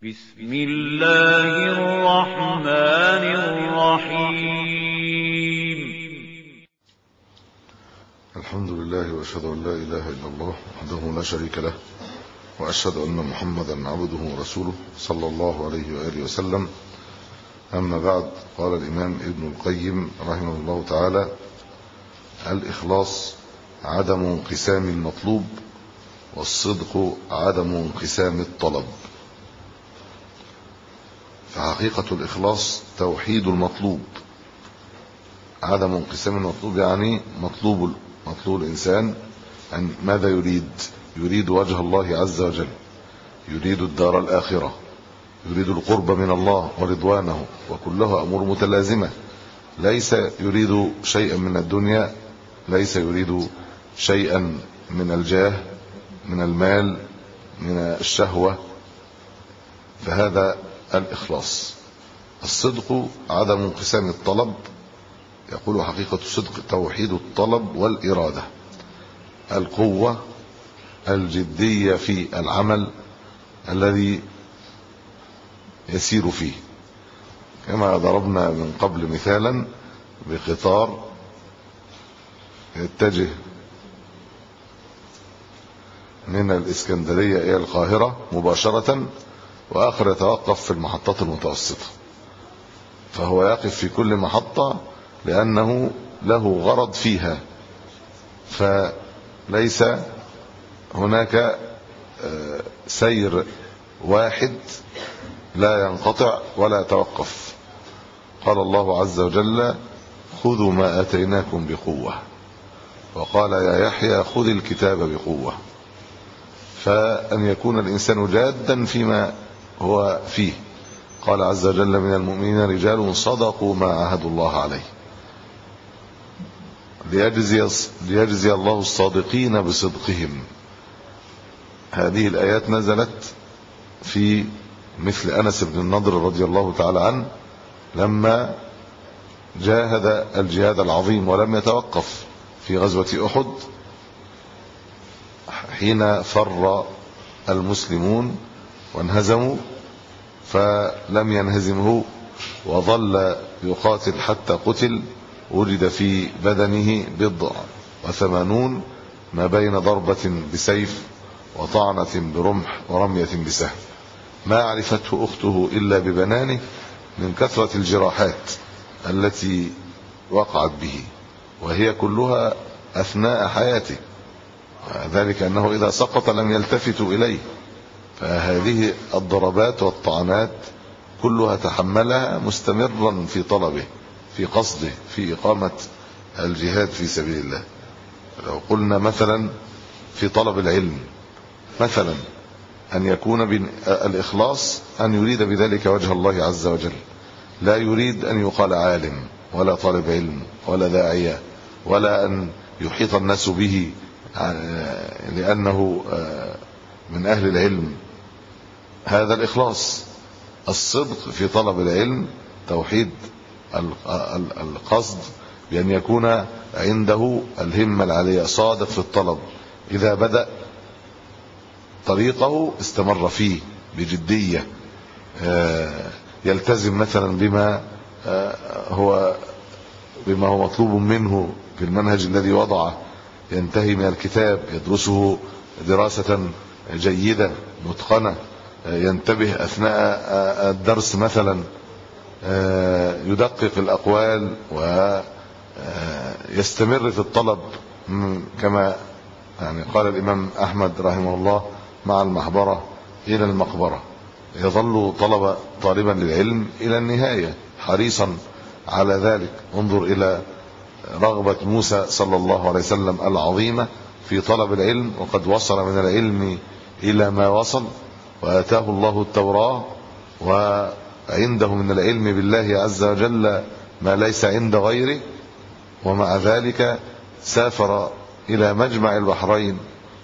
بسم الله الرحمن الرحيم الحمد لله واشهد ان لا اله الا الله وحده لا شريك له واشهد ان محمدا عبده ورسوله صلى الله عليه واله وسلم اما بعد قال الامام ابن القيم رحمه الله تعالى الاخلاص عدم انقسام المطلوب والصدق عدم انقسام الطلب فحقيقة الإخلاص توحيد المطلوب عدم انقسام المطلوب يعني مطلوب مطلوب الإنسان أن ماذا يريد يريد وجه الله عز وجل يريد الدار الآخرة يريد القرب من الله ورضوانه وكلها أمور متلازمة ليس يريد شيئا من الدنيا ليس يريد شيئا من الجاه من المال من الشهوة فهذا الإخلاص الصدق عدم انقسام الطلب يقول حقيقة الصدق توحيد الطلب والإرادة القوة الجدية في العمل الذي يسير فيه كما ضربنا من قبل مثالا بقطار يتجه من الإسكندرية إلى القاهرة مباشرة وآخر يتوقف في المحطات المتوسطة فهو يقف في كل محطة لأنه له غرض فيها فليس هناك سير واحد لا ينقطع ولا يتوقف قال الله عز وجل خذوا ما آتيناكم بقوة وقال يا يحيى خذ الكتاب بقوة فأن يكون الإنسان جادا فيما هو فيه قال عز وجل من المؤمنين رجال صدقوا ما عهدوا الله عليه ليجزي, ليجزي الله الصادقين بصدقهم هذه الآيات نزلت في مثل أنس بن النضر رضي الله تعالى عنه لما جاهد الجهاد العظيم ولم يتوقف في غزوة أحد حين فر المسلمون وانهزموا فلم ينهزمه وظل يقاتل حتى قتل وجد في بدنه بضع وثمانون ما بين ضربة بسيف وطعنة برمح ورمية بسهم ما عرفته أخته إلا ببنانه من كثرة الجراحات التي وقعت به وهي كلها أثناء حياته ذلك أنه إذا سقط لم يلتفتوا إليه فهذه الضربات والطعنات كلها تحملها مستمرا في طلبه في قصده في إقامة الجهاد في سبيل الله لو قلنا مثلا في طلب العلم مثلا أن يكون الإخلاص أن يريد بذلك وجه الله عز وجل لا يريد أن يقال عالم ولا طالب علم ولا داعية ولا أن يحيط الناس به لأنه من أهل العلم هذا الإخلاص الصدق في طلب العلم توحيد القصد بأن يكون عنده الهمة العالية صادق في الطلب إذا بدأ طريقه استمر فيه بجدية يلتزم مثلا بما هو بما هو مطلوب منه في المنهج الذي وضعه ينتهي من الكتاب يدرسه دراسة جيدة متقنة ينتبه أثناء الدرس مثلا يدقق الأقوال ويستمر في الطلب كما يعني قال الإمام أحمد رحمه الله مع المحبرة إلى المقبرة يظل طلب طالبا للعلم إلى النهاية حريصا على ذلك انظر إلى رغبة موسى صلى الله عليه وسلم العظيمة في طلب العلم وقد وصل من العلم إلى ما وصل وآتاه الله التوراة وعنده من العلم بالله عز وجل ما ليس عند غيره ومع ذلك سافر إلى مجمع البحرين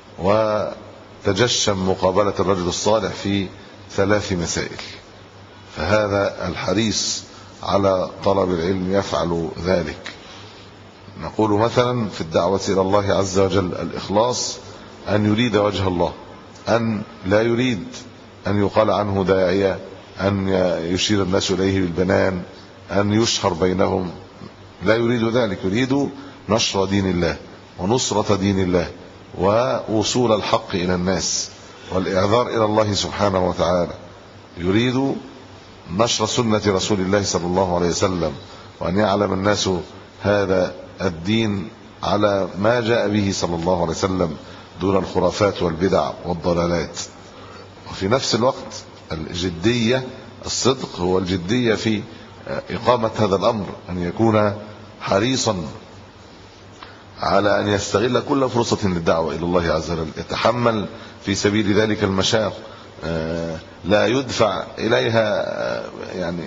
وتجشم مقابلة الرجل الصالح في ثلاث مسائل فهذا الحريص على طلب العلم يفعل ذلك نقول مثلا في الدعوة إلى الله عز وجل الإخلاص أن يريد وجه الله أن لا يريد أن يقال عنه داعية أن يشير الناس إليه بالبنان أن يشهر بينهم لا يريد ذلك يريد نشر دين الله ونصرة دين الله ووصول الحق إلى الناس والإعذار إلى الله سبحانه وتعالى يريد نشر سنة رسول الله صلى الله عليه وسلم وأن يعلم الناس هذا الدين على ما جاء به صلى الله عليه وسلم دون الخرافات والبدع والضلالات وفي نفس الوقت الجدية الصدق هو الجدية في إقامة هذا الأمر أن يكون حريصا على أن يستغل كل فرصة للدعوة إلى الله عز وجل يتحمل في سبيل ذلك المشاق آه، لا يدفع إليها آه، يعني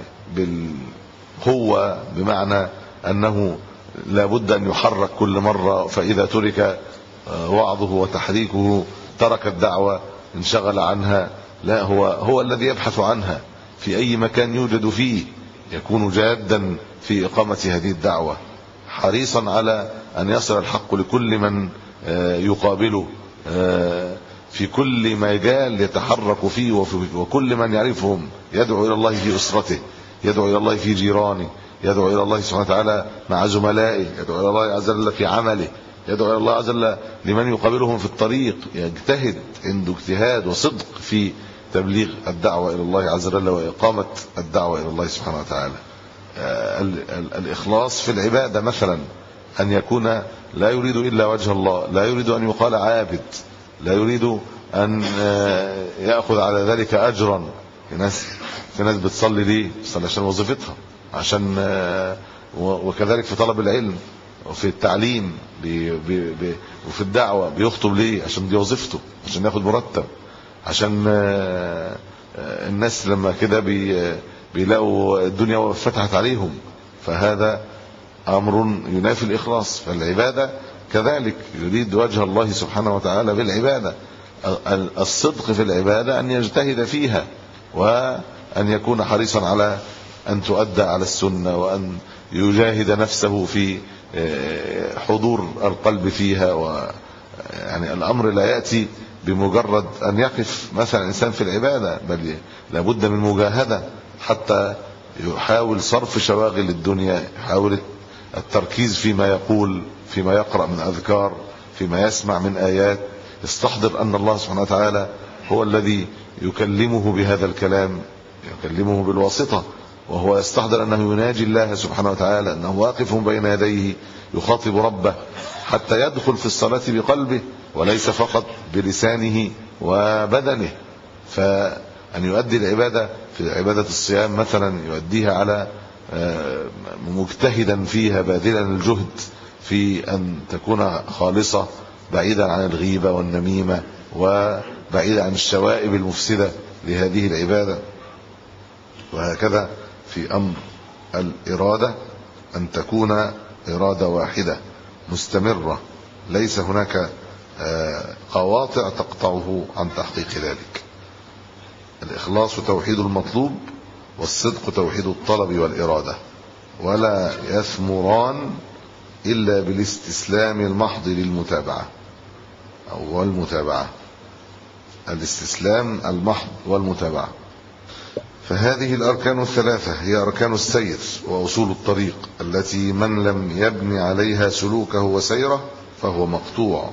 بالقوة بمعنى أنه لا بد أن يحرك كل مرة فإذا ترك آه، وعظه وتحريكه ترك الدعوة انشغل عنها لا هو هو الذي يبحث عنها في أي مكان يوجد فيه يكون جادا في إقامة هذه الدعوة حريصا على أن يصل الحق لكل من يقابله في كل مجال يتحرك فيه وكل من يعرفهم يدعو إلى الله في أسرته يدعو إلى الله في جيرانه يدعو إلى الله سبحانه وتعالى مع زملائه يدعو إلى الله عز وجل في عمله يدعو إلى الله عز وجل لمن يقابلهم في الطريق يجتهد عنده اجتهاد وصدق في تبليغ الدعوة إلى الله عز وجل وإقامة الدعوة إلى الله سبحانه وتعالى آه، الإخلاص في العبادة مثلا أن يكون لا يريد إلا وجه الله لا يريد أن يقال عابد لا يريد أن آه، يأخذ على ذلك أجرا في ناس في ناس بتصلي ليه بتصلي عشان وظيفتها عشان آه، وكذلك في طلب العلم وفي التعليم بي بي بي وفي الدعوة بيخطب ليه عشان دي وظيفته عشان ياخد مرتب عشان آه، الناس لما كده بي بيلاقوا الدنيا فتحت عليهم فهذا امر ينافي الاخلاص فالعباده كذلك يريد وجه الله سبحانه وتعالى بالعبادة الصدق في العبادة أن يجتهد فيها وأن يكون حريصا على أن تؤدى على السنة وأن يجاهد نفسه في آه، حضور القلب فيها و يعني الأمر لا يأتي بمجرد أن يقف مثلا إنسان في العبادة بل لابد من مجاهدة حتى يحاول صرف شواغل الدنيا يحاول التركيز فيما يقول فيما يقرأ من أذكار فيما يسمع من آيات يستحضر أن الله سبحانه وتعالى هو الذي يكلمه بهذا الكلام يكلمه بالواسطة وهو يستحضر أنه يناجي الله سبحانه وتعالى أنه واقف بين يديه يخاطب ربه حتى يدخل في الصلاة بقلبه وليس فقط بلسانه وبدنه فأن يؤدي العبادة في عبادة الصيام مثلا يؤديها على آه، مجتهدا فيها باذلا الجهد في أن تكون خالصة بعيدا عن الغيبة والنميمة وبعيدا عن الشوائب المفسدة لهذه العبادة وهكذا في أمر الإرادة أن تكون إرادة واحدة مستمرة ليس هناك آه، قواطع تقطعه عن تحقيق ذلك الإخلاص توحيد المطلوب والصدق توحيد الطلب والإرادة ولا يثمران إلا بالاستسلام المحض للمتابعة أو والمتابعة الاستسلام المحض والمتابعة فهذه الأركان الثلاثة هي أركان السير وأصول الطريق التي من لم يبني عليها سلوكه وسيره فهو مقطوع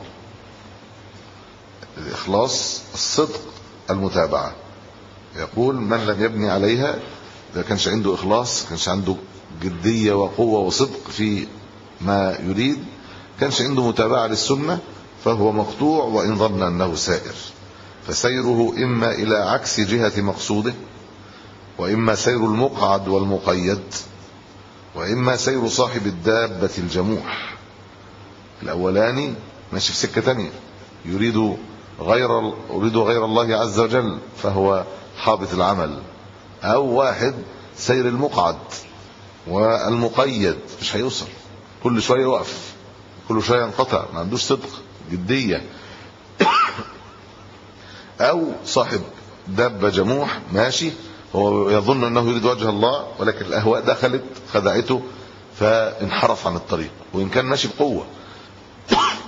الإخلاص الصدق المتابعة يقول من لم يبني عليها إذا كانش عنده إخلاص كانش عنده جدية وقوة وصدق في ما يريد كانش عنده متابعة للسنة فهو مقطوع وإن ظن أنه سائر فسيره إما إلى عكس جهة مقصوده وإما سير المقعد والمقيد وإما سير صاحب الدابة الجموح الأولاني ماشي في سكة تانية يريد غير يريد غير الله عز وجل فهو حابط العمل أو واحد سير المقعد والمقيد مش هيوصل كل شويه يوقف كل شويه ينقطع ما عندوش صدق جديه او صاحب دابه جموح ماشي هو يظن انه يريد وجه الله ولكن الاهواء دخلت خدعته فانحرف عن الطريق وان كان ماشي بقوه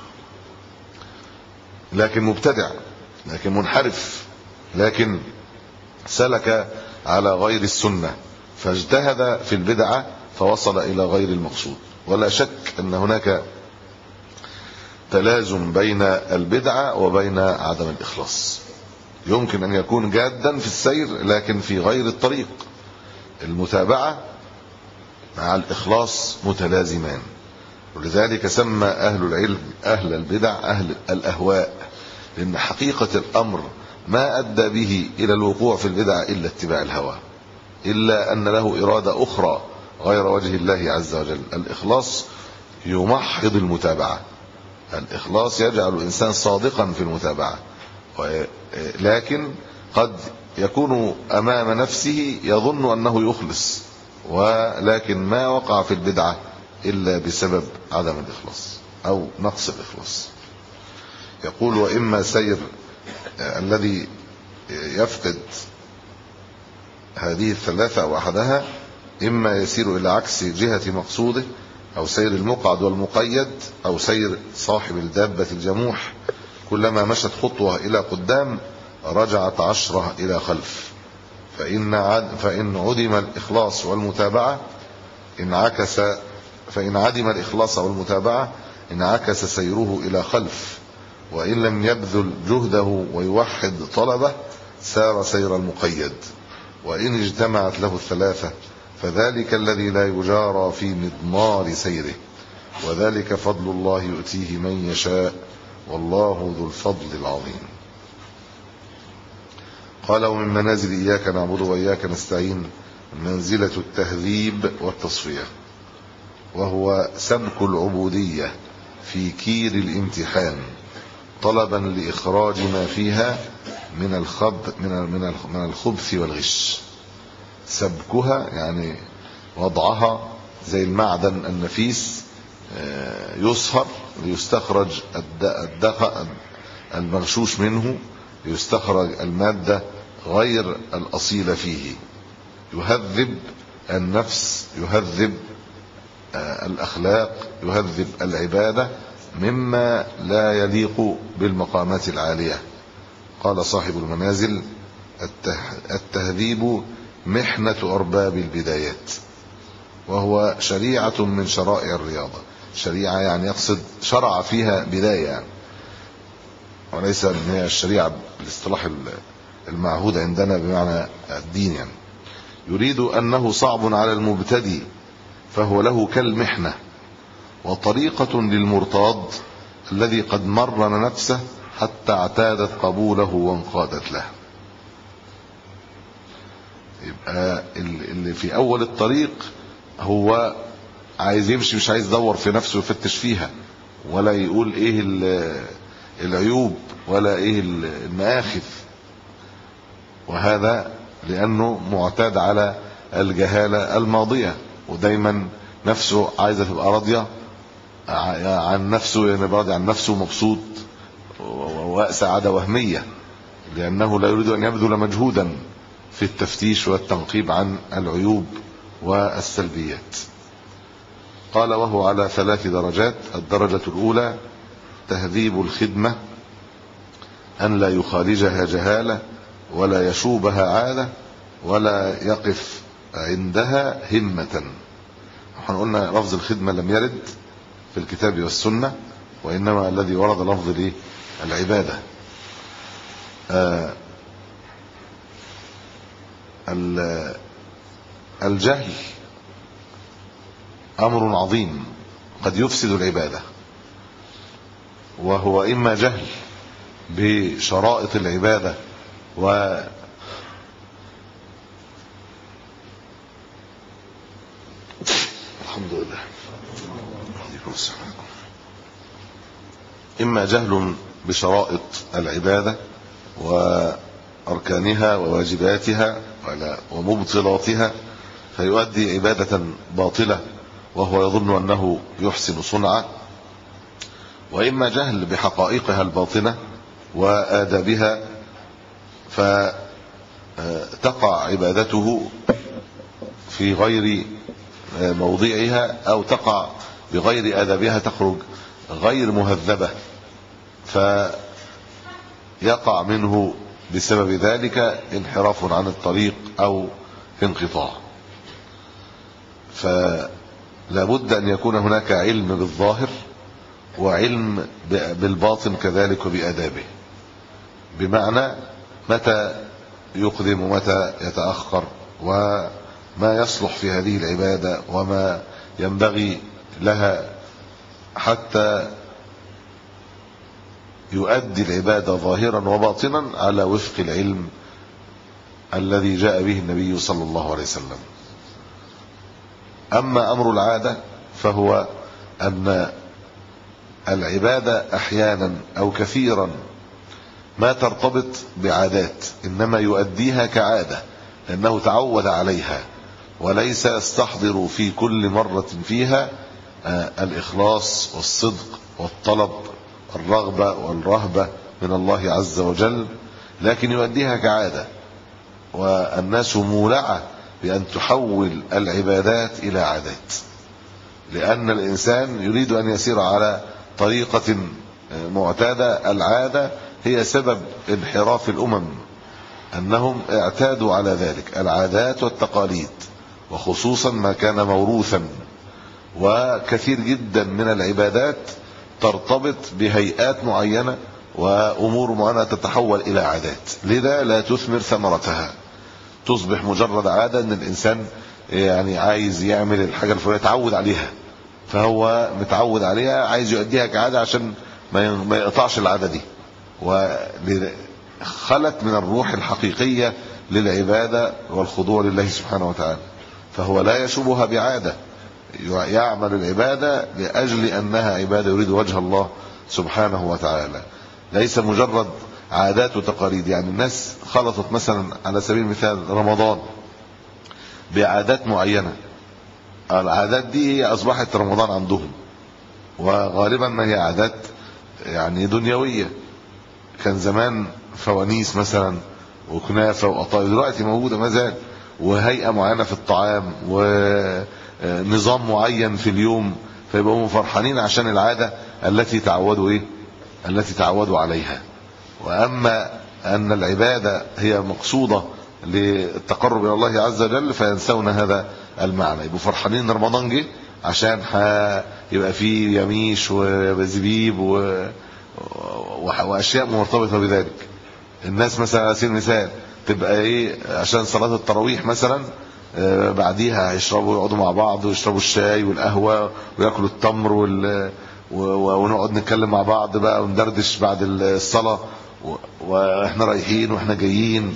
لكن مبتدع لكن منحرف لكن سلك على غير السنة فاجتهد في البدعة فوصل إلى غير المقصود ولا شك أن هناك تلازم بين البدعة وبين عدم الإخلاص يمكن أن يكون جادا في السير لكن في غير الطريق المتابعة مع الإخلاص متلازمان ولذلك سمى أهل العلم أهل البدع أهل الأهواء لأن حقيقة الأمر ما أدى به إلى الوقوع في البدع إلا اتباع الهوى إلا أن له إرادة أخرى غير وجه الله عز وجل الإخلاص يمحض المتابعة الإخلاص يجعل الإنسان صادقا في المتابعة لكن قد يكون أمام نفسه يظن أنه يخلص ولكن ما وقع في البدعة إلا بسبب عدم الإخلاص أو نقص الإخلاص يقول وإما سير الذي يفقد هذه الثلاثة أو أحدها إما يسير إلى عكس جهة مقصوده أو سير المقعد والمقيد أو سير صاحب الدابة الجموح كلما مشت خطوة إلى قدام رجعت عشرة إلى خلف فإن, عد فإن عدم الإخلاص والمتابعة انعكس فإن عدم الإخلاص والمتابعة انعكس سيره إلى خلف وإن لم يبذل جهده ويوحد طلبه سار سير المقيد وإن اجتمعت له الثلاثة فذلك الذي لا يجارى في مضمار سيره وذلك فضل الله يؤتيه من يشاء والله ذو الفضل العظيم قال ومن منازل إياك نعبد وإياك نستعين منزلة التهذيب والتصفية وهو سبك العبودية في كير الامتحان طلبا لإخراج ما فيها من الخب من من من الخبث والغش سبكها يعني وضعها زي المعدن النفيس يصهر ليستخرج الدقة المغشوش منه ليستخرج المادة غير الأصيلة فيه يهذب النفس يهذب الأخلاق يهذب العبادة مما لا يليق بالمقامات العالية قال صاحب المنازل التهذيب محنة أرباب البدايات وهو شريعة من شرائع الرياضة شريعة يعني يقصد شرع فيها بداية يعني وليس ان هي الشريعة بالاصطلاح المعهود عندنا بمعنى الدين يعني يريد أنه صعب على المبتدئ فهو له كالمحنة وطريقة للمرتاض الذي قد مرن نفسه حتى اعتادت قبوله وانقادت له يبقى اللي في أول الطريق هو عايز يمشي مش عايز يدور في نفسه ويفتش فيها ولا يقول ايه العيوب ولا ايه المآخذ وهذا لأنه معتاد على الجهالة الماضية ودايما نفسه عايزة تبقى راضية عن نفسه يعني راضي عن نفسه مبسوط وسعادة وهمية لأنه لا يريد أن يبذل مجهودا في التفتيش والتنقيب عن العيوب والسلبيات قال وهو على ثلاث درجات الدرجة الأولى تهذيب الخدمة أن لا يخالجها جهالة ولا يشوبها عادة ولا يقف عندها همة احنا قلنا لفظ الخدمة لم يرد في الكتاب والسنة وإنما الذي ورد لفظ ليه العبادة آه الجهل أمر عظيم قد يفسد العبادة وهو إما جهل بشرائط العبادة و الحمد لله إما جهل بشرائط العبادة وأركانها وواجباتها ومبطلاتها فيؤدي عبادة باطلة وهو يظن أنه يحسن صنعا وإما جهل بحقائقها الباطنة وآدابها فتقع عبادته في غير موضعها أو تقع بغير آدابها تخرج غير مهذبة فيقع منه بسبب ذلك انحراف عن الطريق أو انقطاع فلا بد أن يكون هناك علم بالظاهر وعلم بالباطن كذلك وبأدابه بمعنى متى يقدم ومتى يتأخر وما يصلح في هذه العبادة وما ينبغي لها حتى يؤدي العبادة ظاهرا وباطنا على وفق العلم الذي جاء به النبي صلى الله عليه وسلم أما أمر العادة فهو أن العبادة أحيانا أو كثيرا ما ترتبط بعادات إنما يؤديها كعادة لأنه تعود عليها وليس يستحضر في كل مرة فيها آه، الإخلاص والصدق والطلب الرغبة والرهبة من الله عز وجل لكن يؤديها كعادة والناس مولعة بأن تحول العبادات إلى عادات لأن الإنسان يريد أن يسير على طريقة معتادة العادة هي سبب انحراف الأمم أنهم اعتادوا على ذلك العادات والتقاليد وخصوصا ما كان موروثا وكثير جدا من العبادات ترتبط بهيئات معينة وأمور معينة تتحول إلى عادات لذا لا تثمر ثمرتها تصبح مجرد عادة أن الإنسان يعني عايز يعمل الحاجة الفلانية يتعود عليها فهو متعود عليها عايز يؤديها كعادة عشان ما يقطعش العادة دي وخلت من الروح الحقيقية للعبادة والخضوع لله سبحانه وتعالى فهو لا يشوبها بعادة يعمل العبادة لأجل أنها عبادة يريد وجه الله سبحانه وتعالى ليس مجرد عادات وتقاليد يعني الناس خلطت مثلا على سبيل المثال رمضان بعادات معينة العادات دي هي أصبحت رمضان عندهم وغالبا ما هي عادات يعني دنيوية كان زمان فوانيس مثلا وكنافة وقطايف دلوقتي موجودة ما زال وهيئة معينة في الطعام ونظام معين في اليوم فيبقوا فرحانين عشان العادة التي تعودوا ايه التي تعودوا عليها واما ان العبادة هي مقصودة للتقرب الى الله عز وجل فينسون هذا المعنى يبقوا فرحانين ان رمضان جه عشان يبقى فيه يميش وزبيب و... واشياء مرتبطه بذلك الناس مثلا على سبيل المثال تبقى ايه عشان صلاه التراويح مثلا آه، بعديها هيشربوا يقعدوا مع بعض ويشربوا الشاي والقهوه وياكلوا التمر وال ونقعد نتكلم مع بعض بقى وندردش بعد الصلاه واحنا رايحين واحنا جايين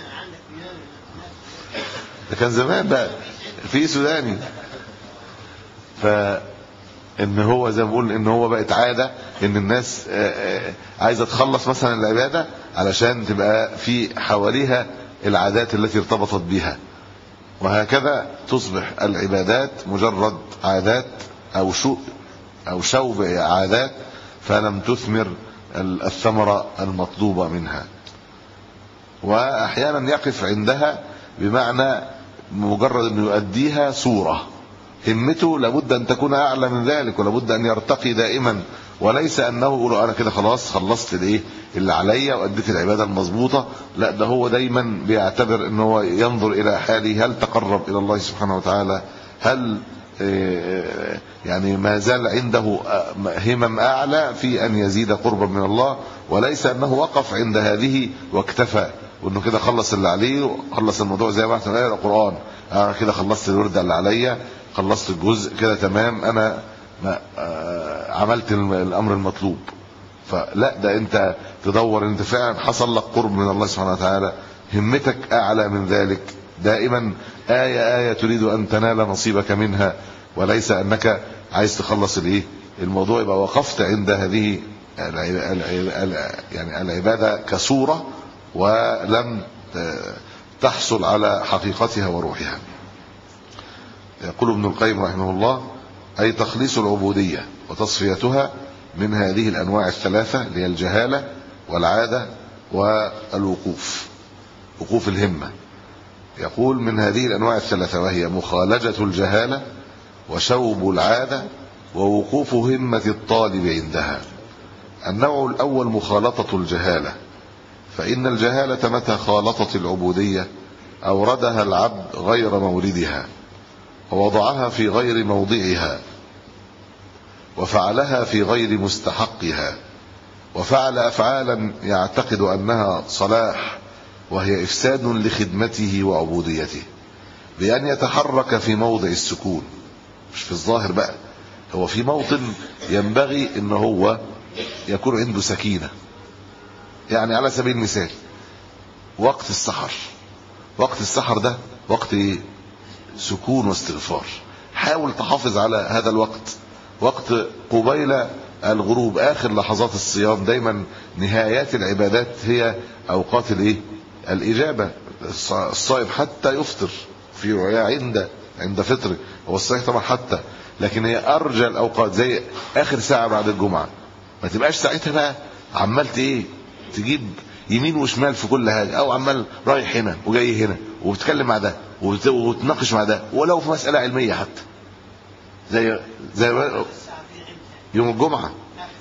ده كان زمان بقى في سوداني ف ان هو زي ما بقول ان هو بقت عاده ان الناس آه، آه، عايزه تخلص مثلا العباده علشان تبقى في حواليها العادات التي ارتبطت بها وهكذا تصبح العبادات مجرد عادات او شو او شوب عادات فلم تثمر الثمره المطلوبه منها واحيانا يقف عندها بمعنى مجرد انه يؤديها صوره همته لابد ان تكون اعلى من ذلك ولابد ان يرتقي دائما وليس انه يقول انا كده خلاص خلصت الايه اللي عليا واديت العباده المظبوطه لا ده هو دايما بيعتبر ان هو ينظر الى حاله هل تقرب الى الله سبحانه وتعالى هل آه، يعني ما زال عنده همم اعلى في ان يزيد قربا من الله وليس انه وقف عند هذه واكتفى وانه كده خلص اللي عليه وخلص الموضوع زي ما احنا القران انا كده خلصت الورده اللي عليا خلصت الجزء كده تمام انا ما آه، عملت الامر المطلوب فلا ده انت تدور انت فعلا حصل لك قرب من الله سبحانه وتعالى همتك اعلى من ذلك دائما آية آية تريد أن تنال نصيبك منها وليس أنك عايز تخلص الايه الموضوع يبقى وقفت عند هذه يعني العبادة كصورة ولم تحصل على حقيقتها وروحها يقول ابن القيم رحمه الله أي تخليص العبودية وتصفيتها من هذه الأنواع الثلاثة اللي هي الجهالة والعادة والوقوف وقوف الهمة يقول من هذه الأنواع الثلاثة وهي مخالجة الجهالة وشوب العادة ووقوف همة الطالب عندها النوع الأول مخالطة الجهالة فإن الجهالة متى خالطت العبودية أوردها العبد غير موردها ووضعها في غير موضعها وفعلها في غير مستحقها وفعل أفعالا يعتقد أنها صلاح وهي إفساد لخدمته وعبوديته بأن يتحرك في موضع السكون مش في الظاهر بقى هو في موطن ينبغي ان هو يكون عنده سكينة يعني على سبيل المثال وقت السحر وقت السحر ده وقت ايه سكون واستغفار حاول تحافظ على هذا الوقت وقت قبيل الغروب اخر لحظات الصيام دايما نهايات العبادات هي اوقات الايه الاجابه الصائم حتى يفطر في رؤيا عند عند فطره هو الصحيح طبعا حتى لكن هي ارجى الاوقات زي اخر ساعه بعد الجمعه ما تبقاش ساعتها بقى عمال ايه تجيب يمين وشمال في كل حاجه او عمال رايح هنا وجاي هنا وبتتكلم مع ده وتناقش مع ده ولو في مساله علميه حتى زي زي يوم الجمعه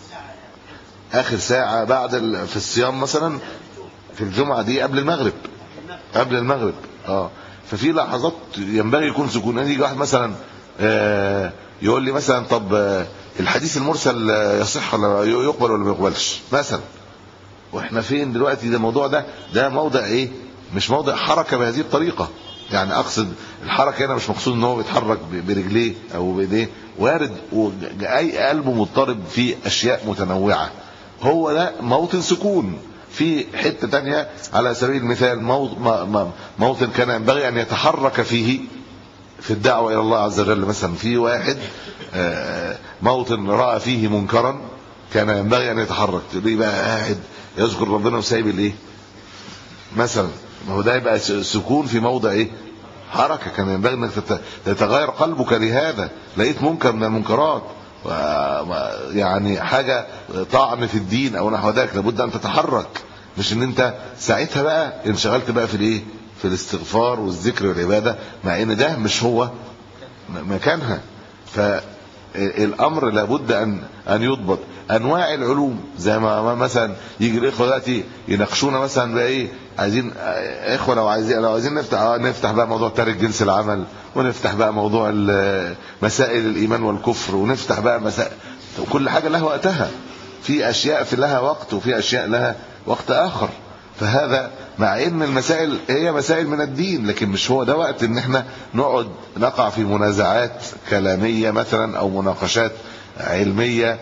اخر ساعه بعد في الصيام مثلا في الجمعه دي قبل المغرب قبل المغرب اه ففي لحظات ينبغي يكون سكون يجي واحد مثلا آه يقول لي مثلا طب آه الحديث المرسل يصح ولا يقبل ولا ما يقبلش مثلا واحنا فين دلوقتي ده الموضوع ده ده موضع ايه مش موضع حركه بهذه الطريقه يعني اقصد الحركه هنا مش مقصود ان هو بيتحرك برجليه او بايديه وارد اي قلبه مضطرب في اشياء متنوعه هو ده موطن سكون في حته تانية على سبيل المثال موطن كان ينبغي ان يتحرك فيه في الدعوه الى الله عز وجل مثلا في واحد موطن راى فيه منكرا كان ينبغي ان يتحرك ليه بقى قاعد يذكر ربنا وسايب الايه مثلا ما هو ده يبقى سكون في موضع ايه حركه كان ينبغي انك تتغير قلبك لهذا لقيت منكر من المنكرات يعني حاجه طعن في الدين او نحو ذلك لابد ان تتحرك مش ان انت ساعتها بقى انشغلت بقى في الايه في الاستغفار والذكر والعباده مع ان ده مش هو مكانها فالامر لابد ان ان يضبط انواع العلوم زي ما مثلا يجي الاخوه دلوقتي يناقشونا مثلا بقى ايه عايزين اخوه لو عايزين لو عايزين نفتح اه نفتح بقى موضوع تارك جنس العمل ونفتح بقى موضوع مسائل الايمان والكفر ونفتح بقى مسائل كل حاجه لها وقتها في اشياء في لها وقت وفي اشياء لها وقت اخر فهذا مع ان المسائل هي مسائل من الدين لكن مش هو ده وقت ان احنا نقعد نقع في منازعات كلاميه مثلا او مناقشات علميه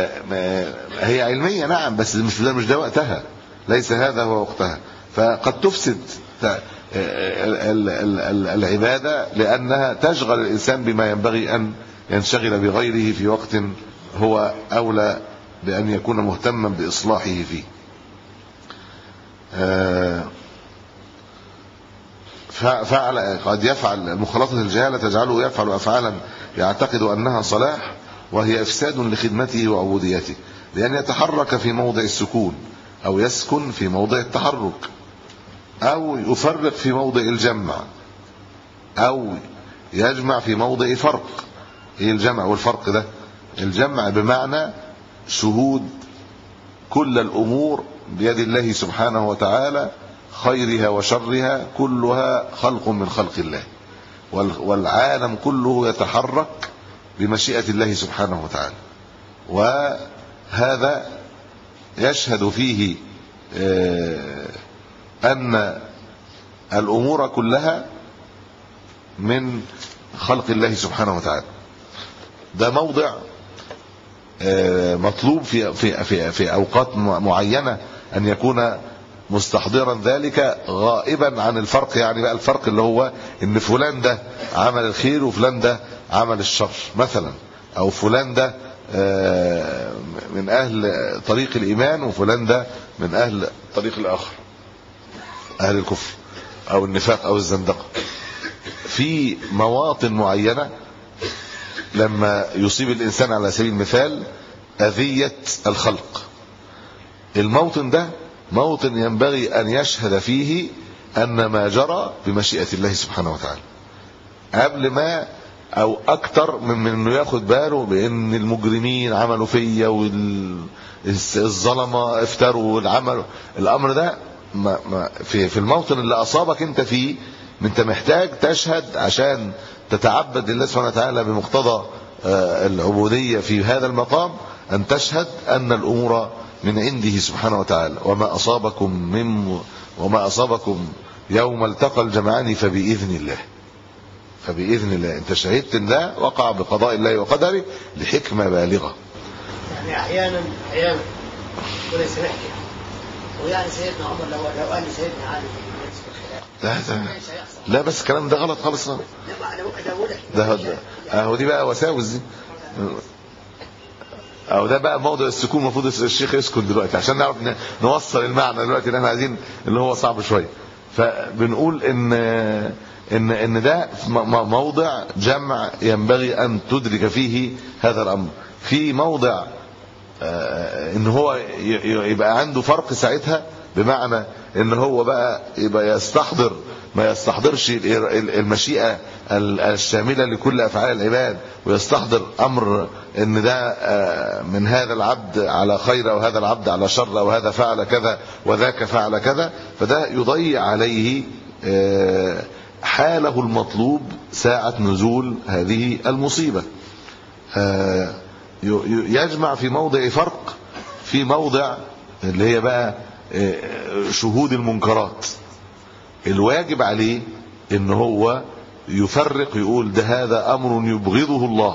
هي علميه نعم بس مش ده مش ده وقتها ليس هذا هو وقتها فقد تفسد العباده لانها تشغل الانسان بما ينبغي ان ينشغل بغيره في وقت هو اولى بان يكون مهتما باصلاحه فيه فعل قد يفعل مخالطه الجهاله تجعله يفعل افعالا يعتقد انها صلاح وهي افساد لخدمته وعبوديته لان يتحرك في موضع السكون او يسكن في موضع التحرك او يفرق في موضع الجمع او يجمع في موضع فرق ايه الجمع والفرق ده الجمع بمعنى شهود كل الامور بيد الله سبحانه وتعالى خيرها وشرها كلها خلق من خلق الله والعالم كله يتحرك بمشيئة الله سبحانه وتعالى وهذا يشهد فيه أن الأمور كلها من خلق الله سبحانه وتعالى ده موضع مطلوب في في في في اوقات معينه ان يكون مستحضرا ذلك غائبا عن الفرق يعني بقى الفرق اللي هو ان فلان ده عمل الخير وفلان ده عمل الشر مثلا او فلان ده من اهل طريق الايمان وفلان ده من اهل الطريق الاخر اهل الكفر او النفاق او الزندقه في مواطن معينه لما يصيب الانسان على سبيل المثال اذيه الخلق الموطن ده موطن ينبغي ان يشهد فيه ان ما جرى بمشيئه الله سبحانه وتعالى قبل ما او اكتر من, من انه ياخد باله بان المجرمين عملوا فيا والظلمه افتروا والعمل الامر ده ما ما في في الموطن اللي اصابك انت فيه انت محتاج تشهد عشان تتعبد لله سبحانه وتعالى بمقتضى آه، العبوديه في هذا المقام ان تشهد ان الامور من عنده سبحانه وتعالى وما اصابكم من وما اصابكم يوم التقى الجمعان فباذن الله فباذن الله انت شهدت ان ده وقع بقضاء الله وقدره لحكمه بالغه يعني احيانا احيانا ولا سمحت ويعني سيدنا عمر لو لو قال لسيدنا علي في الخلاف لا ده ايش هيحصل؟ لا بس الكلام ده غلط خالص لا ما انا ممكن اقول لك ده ده اهو دي بقى وساوس دي اهو ده بقى موضع السكون المفروض الشيخ يسكت دلوقتي عشان نعرف ن- نوصل المعنى دلوقتي اللي احنا عايزين اللي هو صعب شويه فبنقول ان ان ان ده م- م- موضع جمع ينبغي ان تدرك فيه هذا الامر في موضع آه، ان هو ي- ي- يبقى عنده فرق ساعتها بمعنى ان هو بقى يبقى يستحضر ما يستحضرش ال- ال- المشيئه ال- الشامله لكل افعال العباد ويستحضر امر ان ده آه، من هذا العبد على خير او هذا العبد على شر او هذا فعل كذا وذاك فعل كذا فده يضيع عليه آه، حاله المطلوب ساعه نزول هذه المصيبه آه، ي- ي- يجمع في موضع فرق في موضع اللي هي بقى آه، شهود المنكرات الواجب عليه ان هو يفرق يقول ده هذا امر يبغضه الله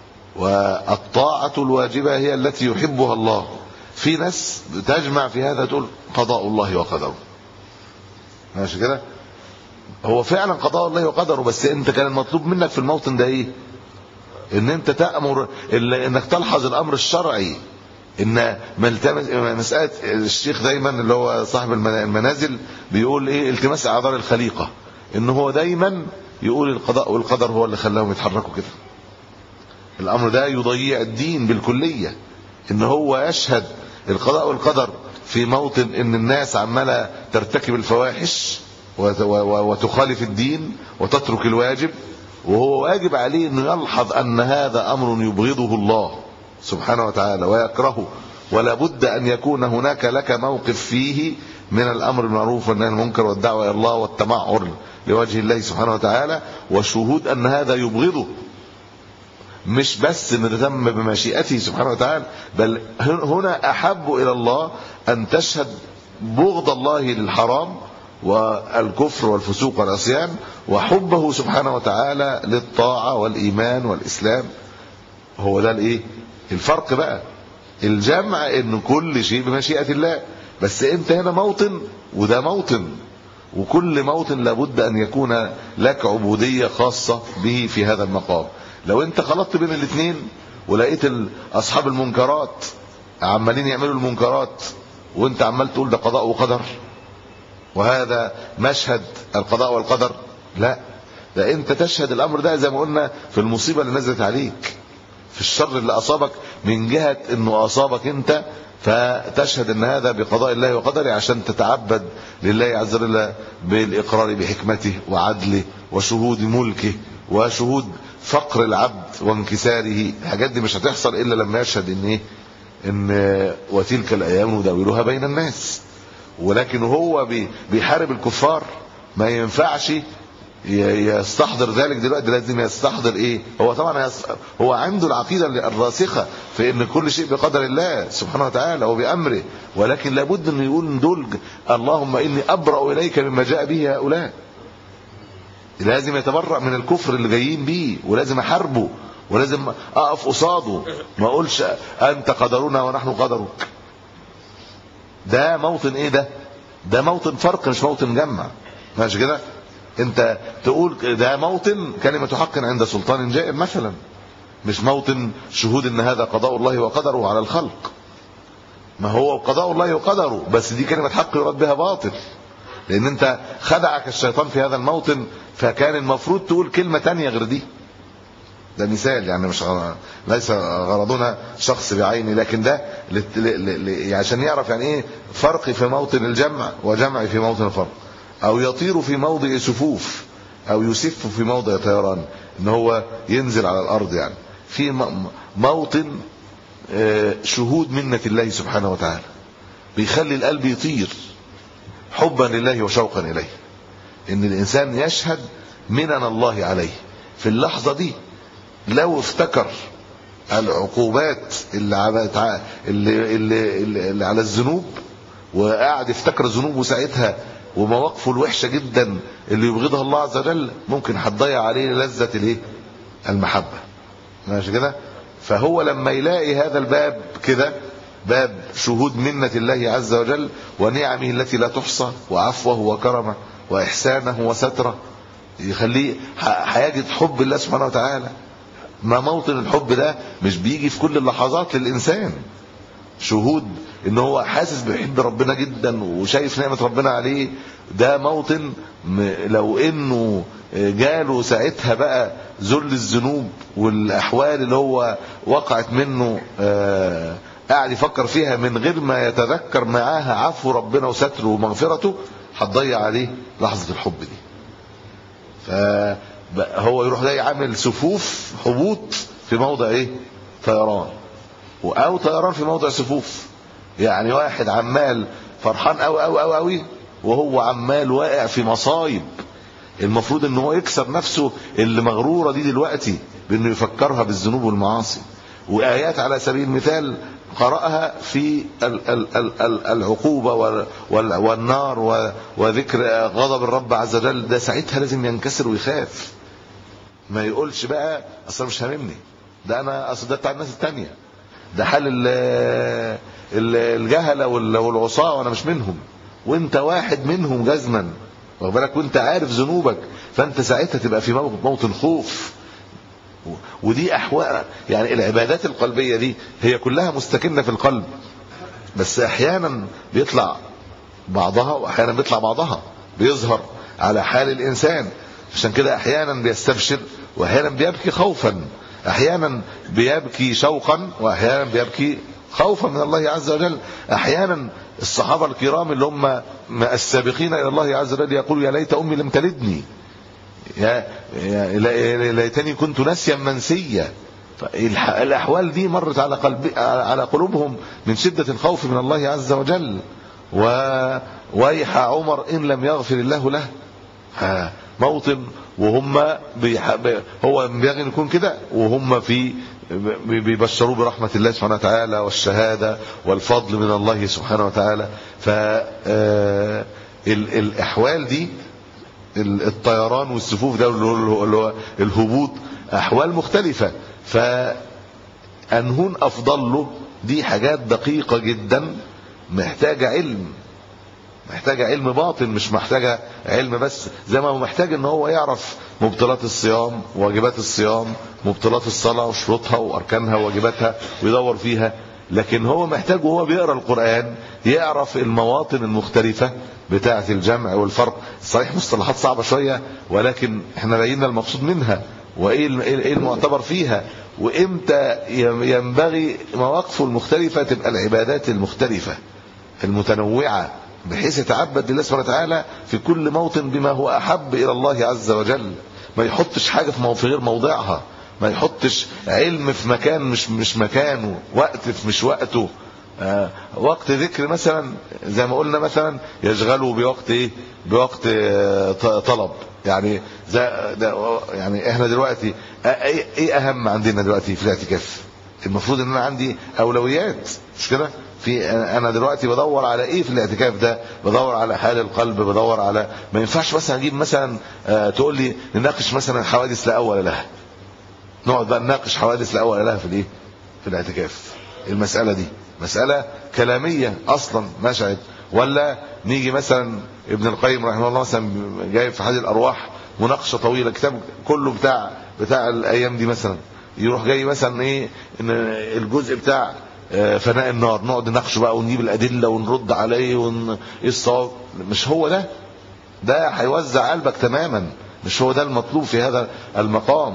والطاعه الواجبه هي التي يحبها الله في ناس تجمع في هذا تقول قضاء الله وقدره ماشي كده هو فعلا قضاء الله وقدره بس انت كان المطلوب منك في الموطن ده ايه ان انت تامر إلا انك تلحظ الامر الشرعي ان ملتمس مساله الشيخ دايما اللي هو صاحب المن- المنازل بيقول ايه التماس اعذار الخليقه ان هو دايما يقول القضاء والقدر هو اللي خلاهم يتحركوا كده الامر ده يضيع الدين بالكليه ان هو يشهد القضاء والقدر في موطن ان الناس عماله ترتكب الفواحش وت- و- و- وتخالف الدين وتترك الواجب وهو واجب عليه انه يلحظ ان هذا امر يبغضه الله سبحانه وتعالى ويكرهه ولا بد ان يكون هناك لك موقف فيه من الامر بالمعروف والنهي عن المنكر والدعوه الى الله والتمعر لوجه الله سبحانه وتعالى وشهود ان هذا يبغضه مش بس نهتم بمشيئته سبحانه وتعالى بل هنا احب الى الله ان تشهد بغض الله للحرام والكفر والفسوق والعصيان وحبه سبحانه وتعالى للطاعه والايمان والاسلام هو ده الايه الفرق بقى الجمع ان كل شيء بمشيئه الله بس انت هنا موطن وده موطن وكل موطن لابد ان يكون لك عبوديه خاصه به في هذا المقام لو انت خلطت بين الاثنين ولقيت ال- اصحاب المنكرات عمالين يعملوا المنكرات وانت عمال تقول ده قضاء وقدر وهذا مشهد القضاء والقدر لا ده انت تشهد الامر ده زي ما قلنا في المصيبه اللي نزلت عليك في الشر اللي اصابك من جهه انه اصابك انت فتشهد ان هذا بقضاء الله وقدره عشان تتعبد لله عز وجل بالاقرار بحكمته وعدله وشهود ملكه وشهود فقر العبد وانكساره الحاجات دي مش هتحصل الا لما يشهد ان ايه ان وتلك الايام نداولها بين الناس ولكن هو بي- بيحارب الكفار ما ينفعش ي- يستحضر ذلك دلوقتي لازم يستحضر ايه هو طبعا يس- هو عنده العقيده الراسخه في ان كل شيء بقدر الله سبحانه وتعالى وبامره ولكن لابد انه يقول دول اللهم اني ابرا اليك مما جاء به هؤلاء لازم يتبرأ من الكفر اللي جايين بيه ولازم احاربه ولازم اقف قصاده ما اقولش انت قدرنا ونحن قدرك ده موطن ايه ده ده موطن فرق مش موطن جمع ماشي كده انت تقول ده موطن كلمة حق عند سلطان جائر مثلا مش موطن شهود ان هذا قضاء الله وقدره على الخلق ما هو قضاء الله وقدره بس دي كلمة حق يراد بها باطل لان انت خدعك الشيطان في هذا الموطن فكان المفروض تقول كلمة تانية غير دي ده مثال يعني مش غ... ليس غرضنا شخص بعينه لكن ده ل... ل... ل... عشان يعرف يعني ايه فرق في موطن الجمع وجمع في موطن الفرق او يطير في موضع سفوف او يسف في موضع طيران ان هو ينزل على الارض يعني في م... موطن آه، شهود منة الله سبحانه وتعالى بيخلي القلب يطير حبا لله وشوقا اليه ان الانسان يشهد منن الله عليه في اللحظه دي لو افتكر العقوبات اللي على اللي, اللي, اللي على الذنوب وقاعد يفتكر ذنوبه ساعتها ومواقفه الوحشه جدا اللي يبغضها الله عز وجل ممكن هتضيع عليه لذه الايه المحبه ماشي كده فهو لما يلاقي هذا الباب كده باب شهود منة الله عز وجل ونعمه التي لا تحصى وعفوه وكرمه وإحسانه وستره يخليه هيجد حب الله سبحانه وتعالى ما موطن الحب ده مش بيجي في كل اللحظات للإنسان شهود ان هو حاسس بحب ربنا جدا وشايف نعمة ربنا عليه ده موطن لو انه جاله ساعتها بقى ذل الذنوب والاحوال اللي هو وقعت منه قاعد يفكر فيها من غير ما يتذكر معاها عفو ربنا وستره ومغفرته هتضيع عليه لحظة الحب دي فهو يروح جاي عامل صفوف هبوط في موضع ايه طيران او طيران في موضع صفوف يعني واحد عمال فرحان قوي قوي قوي قوي وهو عمال واقع في مصايب المفروض ان هو يكسر نفسه اللي مغروره دي دلوقتي بانه يفكرها بالذنوب والمعاصي وايات على سبيل المثال قراها في العقوبه والنار وذكر غضب الرب عز وجل ده ساعتها لازم ينكسر ويخاف ما يقولش بقى اصل مش هاممني ده انا اصل ده بتاع الناس التانية ده حال الجهله والعصاه وانا مش منهم وانت واحد منهم جزما واخد بالك وانت عارف ذنوبك فانت ساعتها تبقى في موطن خوف ودي احوال يعني العبادات القلبيه دي هي كلها مستكنه في القلب بس احيانا بيطلع بعضها واحيانا بيطلع بعضها بيظهر على حال الانسان عشان كده احيانا بيستبشر واحيانا بيبكي خوفا احيانا بيبكي شوقا واحيانا بيبكي خوفا من الله عز وجل احيانا الصحابه الكرام اللي هم السابقين الى الله عز وجل يقولوا يا ليت امي لم تلدني يا, يا ليتني كنت نسيا منسيا الاحوال دي مرت على قلب على قلوبهم من شده الخوف من الله عز وجل وويح عمر ان لم يغفر الله له موطن وهم بيح... هو ينبغي يكون كده وهم في بيبشروه برحمة الله سبحانه وتعالى والشهادة والفضل من الله سبحانه وتعالى فالأحوال دي الطيران والسفوف ده اللي هو الهبوط أحوال مختلفة فأنهون أفضل له دي حاجات دقيقة جدا محتاجة علم محتاجة علم باطن مش محتاجة علم بس زي ما هو محتاج ان هو يعرف مبطلات الصيام واجبات الصيام مبطلات الصلاة وشروطها واركانها وواجباتها ويدور فيها لكن هو محتاج وهو بيقرا القرآن يعرف المواطن المختلفة بتاعة الجمع والفرق صحيح مصطلحات صعبة شوية ولكن احنا بينا المقصود منها وايه ايه المعتبر فيها وامتى ينبغي مواقفه المختلفة تبقى العبادات المختلفة المتنوعة بحيث يتعبد لله سبحانه وتعالى في كل موطن بما هو احب الى الله عز وجل ما يحطش حاجه في في غير موضعها ما يحطش علم في مكان مش مش مكانه وقت في مش وقته آه وقت ذكر مثلا زي ما قلنا مثلا يشغله بوقت ايه بوقت آه طلب يعني زي ده يعني احنا دلوقتي ايه, ايه اهم عندنا دلوقتي في الاعتكاف المفروض ان انا عندي اولويات مش كده في انا دلوقتي بدور على ايه في الاعتكاف ده بدور على حال القلب بدور على ما ينفعش مثلا اجيب مثلا آه تقول لي نناقش مثلا حوادث لا اول لها نقعد بقى نناقش حوادث لا اول لها في الايه في الاعتكاف المساله دي مساله كلاميه اصلا مشعد ولا نيجي مثلا ابن القيم رحمه الله مثلا جايب في حديث الارواح مناقشه طويله كتاب كله بتاع بتاع الايام دي مثلا يروح جاي مثلا ايه ان الجزء بتاع فناء النار نقعد نناقشه بقى ونجيب الادله ونرد عليه ون... ايه الصواب مش هو ده ده هيوزع قلبك تماما مش هو ده المطلوب في هذا المقام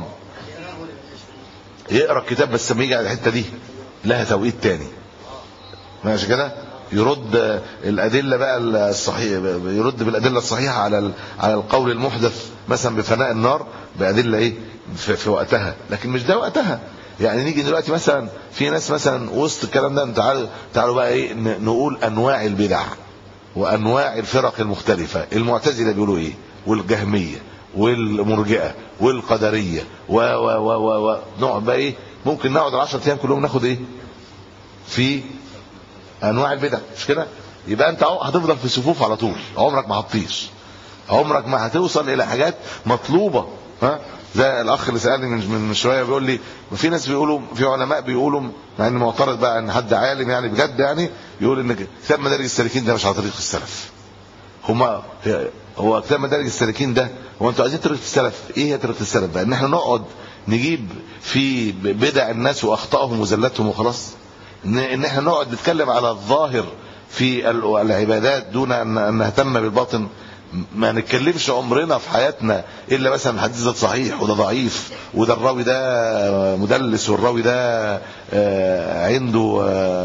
يقرا الكتاب بس لما يجي على الحته دي لها توقيت تاني ماشي كده يرد الادله بقى الصحيح يرد بالادله الصحيحه على على القول المحدث مثلا بفناء النار بادله ايه في, في وقتها لكن مش ده وقتها يعني نيجي دلوقتي مثلا في ناس مثلا وسط الكلام ده تعالوا تعالوا بقى ايه نقول انواع البدع وانواع الفرق المختلفه المعتزله بيقولوا ايه والجهميه والمرجئه والقدريه و و و و, و نقعد بقى ايه ممكن نقعد 10 ايام كلهم ناخد ايه في انواع البدع مش كده يبقى انت اهو هتفضل في صفوف على طول عمرك ما هتطير عمرك ما هتوصل الى حاجات مطلوبه ها زي الاخ اللي سالني من من شويه بيقول لي في ناس بيقولوا في علماء بيقولوا مع اني معترض بقى ان حد عالم يعني بجد يعني يقول ان كتاب مدارج السالكين ده مش على طريق السلف هما هو كتاب مدارج السالكين ده هو انتوا عايزين طريقه السلف ايه هي طريقه السلف بقى ان احنا نقعد نجيب في بدع الناس واخطائهم وزلاتهم وخلاص ان ان احنا نقعد نتكلم على الظاهر في العبادات دون ان نهتم بالباطن ما نتكلمش عمرنا في حياتنا الا مثلا الحديث ده صحيح وده ضعيف وده الراوي ده مدلس والراوي ده عنده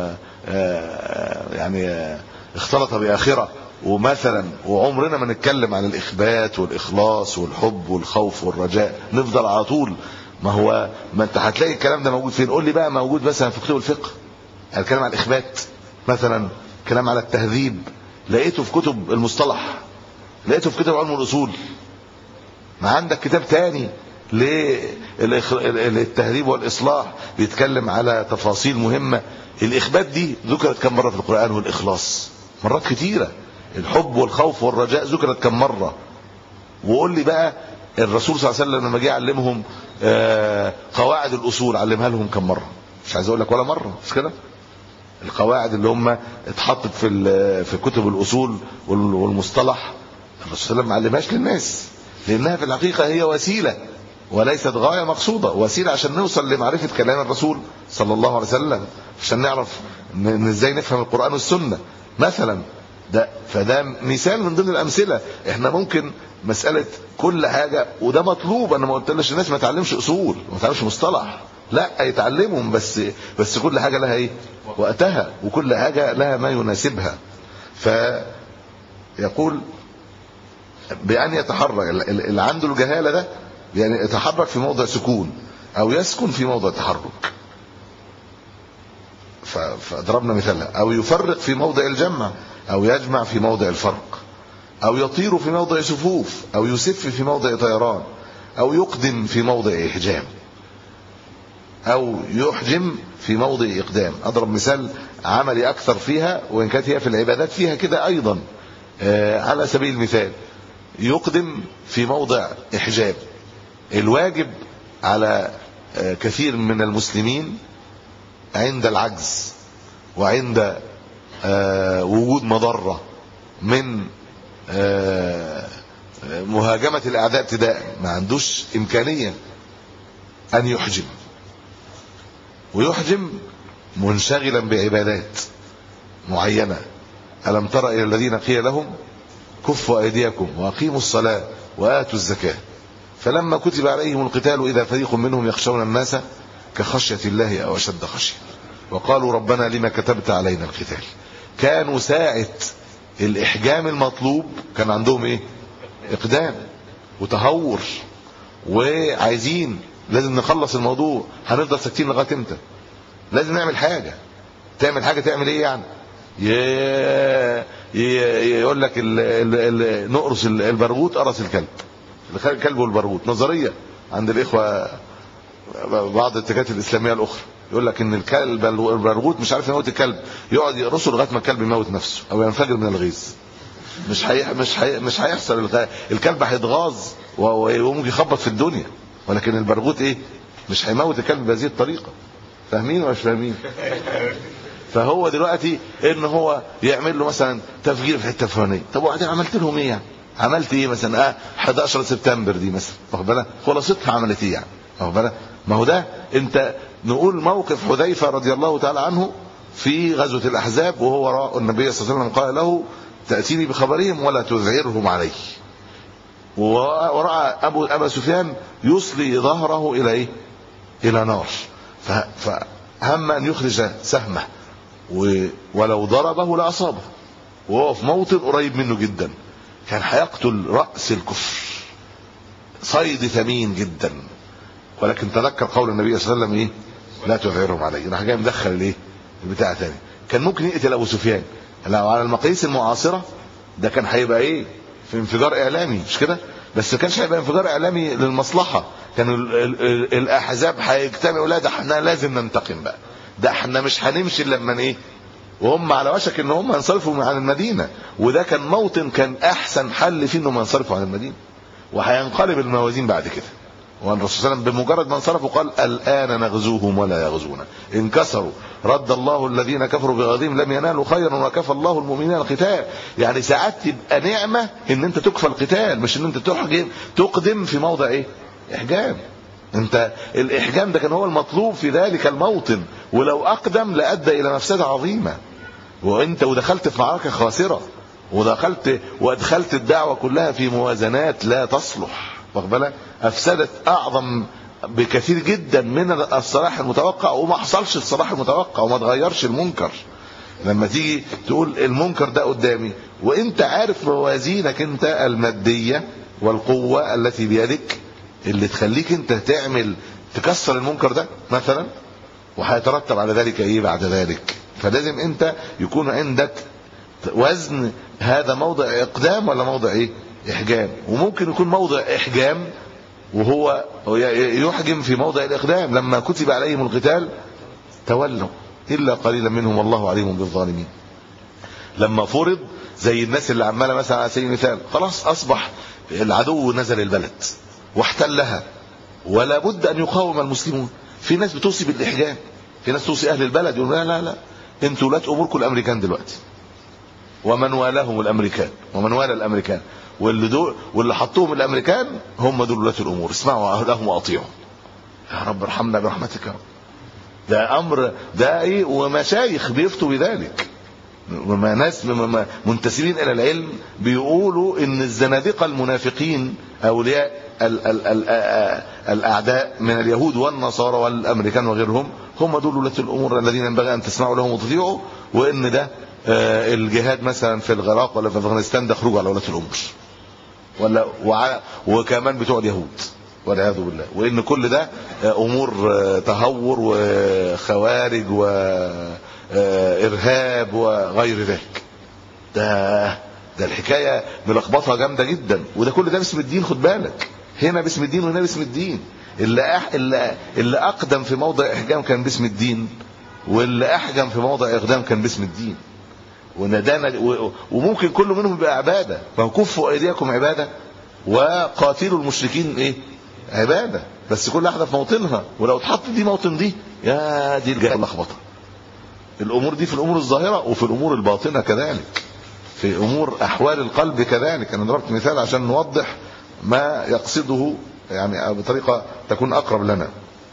يعني اختلط باخره ومثلا وعمرنا ما نتكلم عن الاخبات والاخلاص والحب والخوف والرجاء نفضل على طول ما هو ما انت هتلاقي الكلام ده موجود فين قول لي بقى موجود مثلا في كتب الفقه الكلام عن الاخبات مثلا كلام على التهذيب لقيته في كتب المصطلح لقيته في كتاب علم الاصول ما عندك كتاب تاني للتهذيب والاصلاح بيتكلم على تفاصيل مهمه الاخبات دي ذكرت كم مره في القران والاخلاص مرات كتيره الحب والخوف والرجاء ذكرت كم مره وقول لي بقى الرسول صلى الله عليه وسلم لما جه يعلمهم قواعد الاصول علمها لهم كم مره مش عايز اقول لك ولا مره مش كده القواعد اللي هم اتحطت في في كتب الاصول والمصطلح الرسول صلى الله عليه وسلم ما علمهاش للناس لانها في الحقيقه هي وسيله وليست غايه مقصوده وسيله عشان نوصل لمعرفه كلام الرسول صلى الله عليه وسلم عشان نعرف ان ازاي نفهم القران والسنه مثلا ده فده مثال من ضمن الامثله احنا ممكن مساله كل حاجه وده مطلوب انا ما قلتلش الناس ما تعلمش اصول ما تعلمش مصطلح لا يتعلمهم بس بس كل حاجه لها ايه وقتها وكل حاجه لها ما يناسبها فيقول بأن يتحرك اللي عنده الجهالة ده يعني يتحرك في موضع سكون أو يسكن في موضع تحرك فضربنا مثالها أو يفرق في موضع الجمع أو يجمع في موضع الفرق أو يطير في موضع سفوف أو يسف في موضع طيران أو يقدم في موضع إحجام أو يحجم في موضع إقدام أضرب مثال عملي أكثر فيها وإن كانت هي في العبادات فيها كده أيضا على سبيل المثال يقدم في موضع إحجاب الواجب على كثير من المسلمين عند العجز وعند وجود مضرة من مهاجمة الأعداء ابتداء ما عندوش إمكانية أن يحجم ويحجم منشغلا بعبادات معينة ألم تر إلى الذين قيل لهم كفوا أيديكم وأقيموا الصلاة وآتوا الزكاة فلما كتب عليهم القتال إذا فريق منهم يخشون الناس كخشية الله أو أشد خشية وقالوا ربنا لما كتبت علينا القتال كانوا ساعة الإحجام المطلوب كان عندهم إيه إقدام وتهور وعايزين لازم نخلص الموضوع هنفضل ساكتين لغايه امتى لازم نعمل حاجه تعمل حاجه تعمل ايه يعني يقول لك ال ال ال نقرص البرغوث قرص الكلب الكلب والبرغوث نظريه عند الاخوه بعض الاتجاهات الاسلاميه الاخرى يقول لك ان الكلب البرغوث مش عارف يموت الكلب يقعد يقرصه لغايه ما الكلب يموت نفسه او ينفجر من الغيظ مش حي... مش حي... مش هيحصل الكلب هيتغاظ وممكن يخبط في الدنيا ولكن البرغوث ايه مش هيموت الكلب بهذه الطريقه فاهمين ولا مش فاهمين فهو دلوقتي ان هو يعمل له مثلا تفجير في الحته الفلانيه طب وبعدين عملت لهم ايه يعني عملت ايه مثلا اه 11 سبتمبر دي مثلا واخد بالك خلاصتها عملت ايه يعني واخد بالك ما هو ده انت نقول موقف حذيفه رضي الله تعالى عنه في غزوه الاحزاب وهو راى النبي صلى الله عليه وسلم قال له تاتيني بخبرهم ولا تذعرهم علي وراى ابو ابا سفيان يصلي ظهره الى ايه الى نار فهم ان يخرج سهمه ولو ضربه لاصابه وهو في موطن قريب منه جدا كان هيقتل راس الكفر صيد ثمين جدا ولكن تذكر قول النبي صلى الله عليه وسلم ايه لا تذعرهم علي راح جاي مدخل الايه البتاع ثاني كان ممكن يقتل ابو سفيان لو على المقاييس المعاصره ده كان هيبقى ايه في انفجار اعلامي مش كده بس ما كانش هيبقى انفجار اعلامي للمصلحه كانوا ال- ال- ال- الاحزاب هيجتمعوا لا ده احنا لازم ننتقم بقى ده احنا مش هنمشي إلا لما ايه وهم على وشك ان هم ينصرفوا عن المدينه وده كان موطن كان احسن حل فيه انهم ينصرفوا عن المدينه وهينقلب الموازين بعد كده والرسول صلى الله عليه وسلم بمجرد ما انصرفوا قال الان نغزوهم ولا يغزونا انكسروا رد الله الذين كفروا بغيظهم لم ينالوا خيرا وكفى الله المؤمنين القتال يعني ساعات تبقى نعمه ان انت تكفى القتال مش ان انت تحجم تقدم في موضع ايه احجام انت الاحجام ده كان هو المطلوب في ذلك الموطن ولو اقدم لادى الى مفسده عظيمه وانت ودخلت في معركه خاسره ودخلت وادخلت الدعوه كلها في موازنات لا تصلح واخد بالك افسدت اعظم بكثير جدا من الصلاح المتوقع وما حصلش الصلاح المتوقع وما تغيرش المنكر لما تيجي تقول المنكر ده قدامي وانت عارف موازينك انت الماديه والقوه التي بيدك اللي تخليك انت تعمل تكسر المنكر ده مثلا وهيترتب على ذلك ايه بعد ذلك فلازم انت يكون عندك وزن هذا موضع اقدام ولا موضع ايه احجام وممكن يكون موضع احجام وهو يحجم في موضع الاقدام لما كتب عليهم القتال تولوا الا قليلا منهم والله عليم بالظالمين لما فرض زي الناس اللي عماله مثلا على سبيل المثال خلاص اصبح العدو نزل البلد واحتلها ولا بد ان يقاوم المسلمون في ناس بتوصي بالاحجام في ناس توصي اهل البلد يقولوا لا لا لا انتوا ولاة اموركم الامريكان دلوقتي ومن والاهم الامريكان ومن والى الامريكان واللي دول واللي حطوهم الامريكان هم دول ولاة الامور اسمعوا لهم واطيعوا يا رب ارحمنا برحمتك يا رب ده امر ده ايه ومشايخ بيفتوا بذلك وما ناس م- م- منتسبين الى العلم بيقولوا ان الزنادقه المنافقين اولياء ال ال ال الاعداء من اليهود والنصارى والامريكان وغيرهم هم دول ولاة الامور الذين ينبغي ان تسمعوا لهم وتطيعوا وان ده آه، الجهاد مثلا في العراق ولا في افغانستان ده خروج على ولاة الامور ولا وع- وكمان بتوع اليهود والعياذ بالله وان كل ده آه، امور آه، تهور وخوارج وارهاب وغير ذلك ده ده الحكايه ملخبطه جامده جدا وده كل ده باسم الدين خد بالك هنا باسم الدين وهنا باسم الدين اللي أح... اللي, اللي اقدم في موضع احجام كان باسم الدين واللي احجم في موضع اقدام كان باسم الدين وندانا و- وممكن كل منهم يبقى عباده ما كفوا ايديكم عباده وقاتلوا المشركين ايه عباده بس كل واحده في موطنها ولو اتحط دي موطن دي يا دي الجهه لخبطه الامور دي في الامور الظاهره وفي الامور الباطنه كذلك في امور احوال القلب كذلك انا ضربت مثال عشان نوضح ما يقصده يعني بطريقه تكون اقرب لنا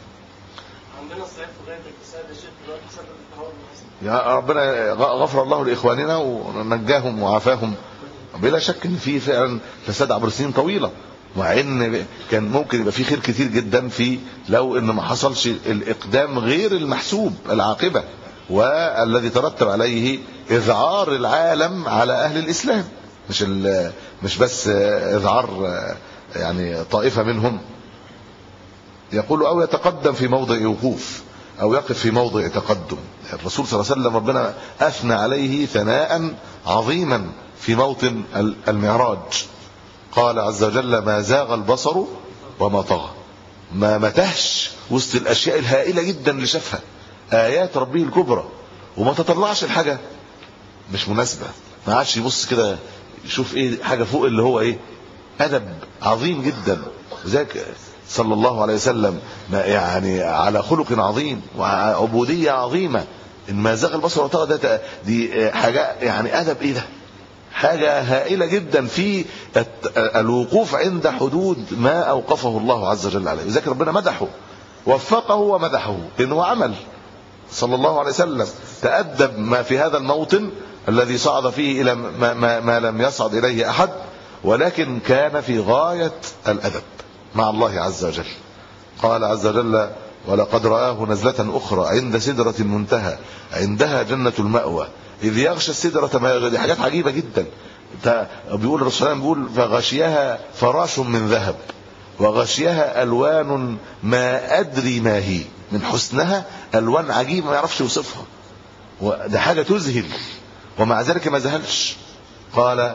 عندنا الصعيد في غايه الاكتساب يا شيخ دلوقتي بسبب التهور المصري يا ربنا غ- غفر الله لاخواننا ونجاهم وعافاهم بلا شك ان في فعلا فساد عبر سنين طويله مع ان كان ممكن يبقى في خير كتير جدا في لو ان ما حصلش الاقدام غير المحسوب العاقبه والذي ترتب عليه اذعار العالم على اهل الاسلام مش ال- مش بس اذعار يعني طائفه منهم يقول او يتقدم في موضع وقوف او يقف في موضع تقدم الرسول صلى الله عليه وسلم ربنا اثنى عليه ثناء عظيما في موطن ال- المعراج قال عز وجل ما زاغ البصر وما طغى ما متهش وسط الاشياء الهائله جدا اللي شافها ايات ربه الكبرى وما تطلعش الحاجه مش مناسبه ما عادش يبص كده يشوف ايه حاجه فوق اللي هو ايه ادب عظيم جدا ذاك صلى الله عليه وسلم ما يعني على خلق عظيم وعبوديه عظيمه ان ما زاغ البصر وطغى ده دي حاجه يعني ادب ايه ده حاجه هائله جدا في الت- الوقوف عند حدود ما اوقفه الله عز وجل عليه لذلك ربنا مدحه وفقه ومدحه لانه عمل صلى الله عليه وسلم تأدب ما في هذا الموطن الذي صعد فيه إلى ما, ما, ما لم يصعد إليه أحد ولكن كان في غاية الأدب مع الله عز وجل قال عز وجل ولقد رآه نزلة أخرى عند سدرة المنتهى عندها جنة المأوى إذ يغشى السدرة ما يغشى دي حاجات عجيبة جدا تا- بيقول الرسول صلى الله عليه وسلم بيقول فغشيها فراش من ذهب وغشيها ألوان ما أدري ما هي من حسنها ألوان عجيبة ما يعرفش يوصفها وده حاجة تذهل ومع ذلك ما ذهلش قال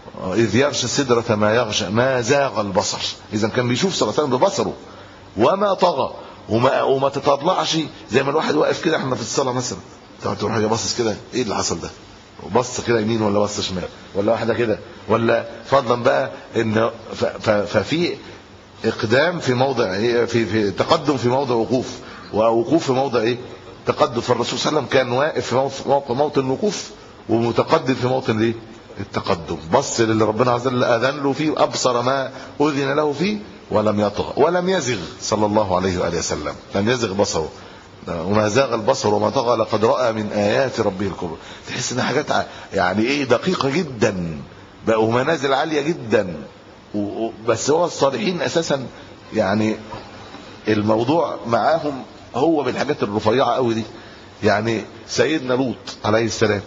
إذ يغشى السدرة ما يغشى ما زاغ البصر إذا كان بيشوف صلى الله عليه وسلم ببصره وما طغى وما, وما تتطلعش زي ما الواحد واقف كده احنا في الصلاة مثلا تقعد تروح حاجة باصص كده ايه اللي حصل ده بص كده يمين ولا بص شمال ولا واحدة كده ولا فضلا بقى ان ف- ف- ففي اقدام في موضع إيه؟ في في تقدم في موضع وقوف ووقوف في موضع ايه تقدم فالرسول صلى الله عليه وسلم كان واقف في موط- موط- موطن الوقوف ومتقدم في موطن الايه التقدم بص للي ربنا عز وجل اذن له فيه ابصر ما اذن له فيه ولم يطغى ولم يزغ صلى الله عليه واله وسلم لم يزغ بصره وما زاغ البصر وما طغى لقد راى من ايات ربه الكبرى تحس ان حاجات ع- يعني ايه دقيقه جدا بقى ومنازل عاليه جدا و- و- بس هو الصالحين اساسا يعني الموضوع معاهم هو من الحاجات الرفيعه قوي دي يعني سيدنا لوط عليه السلام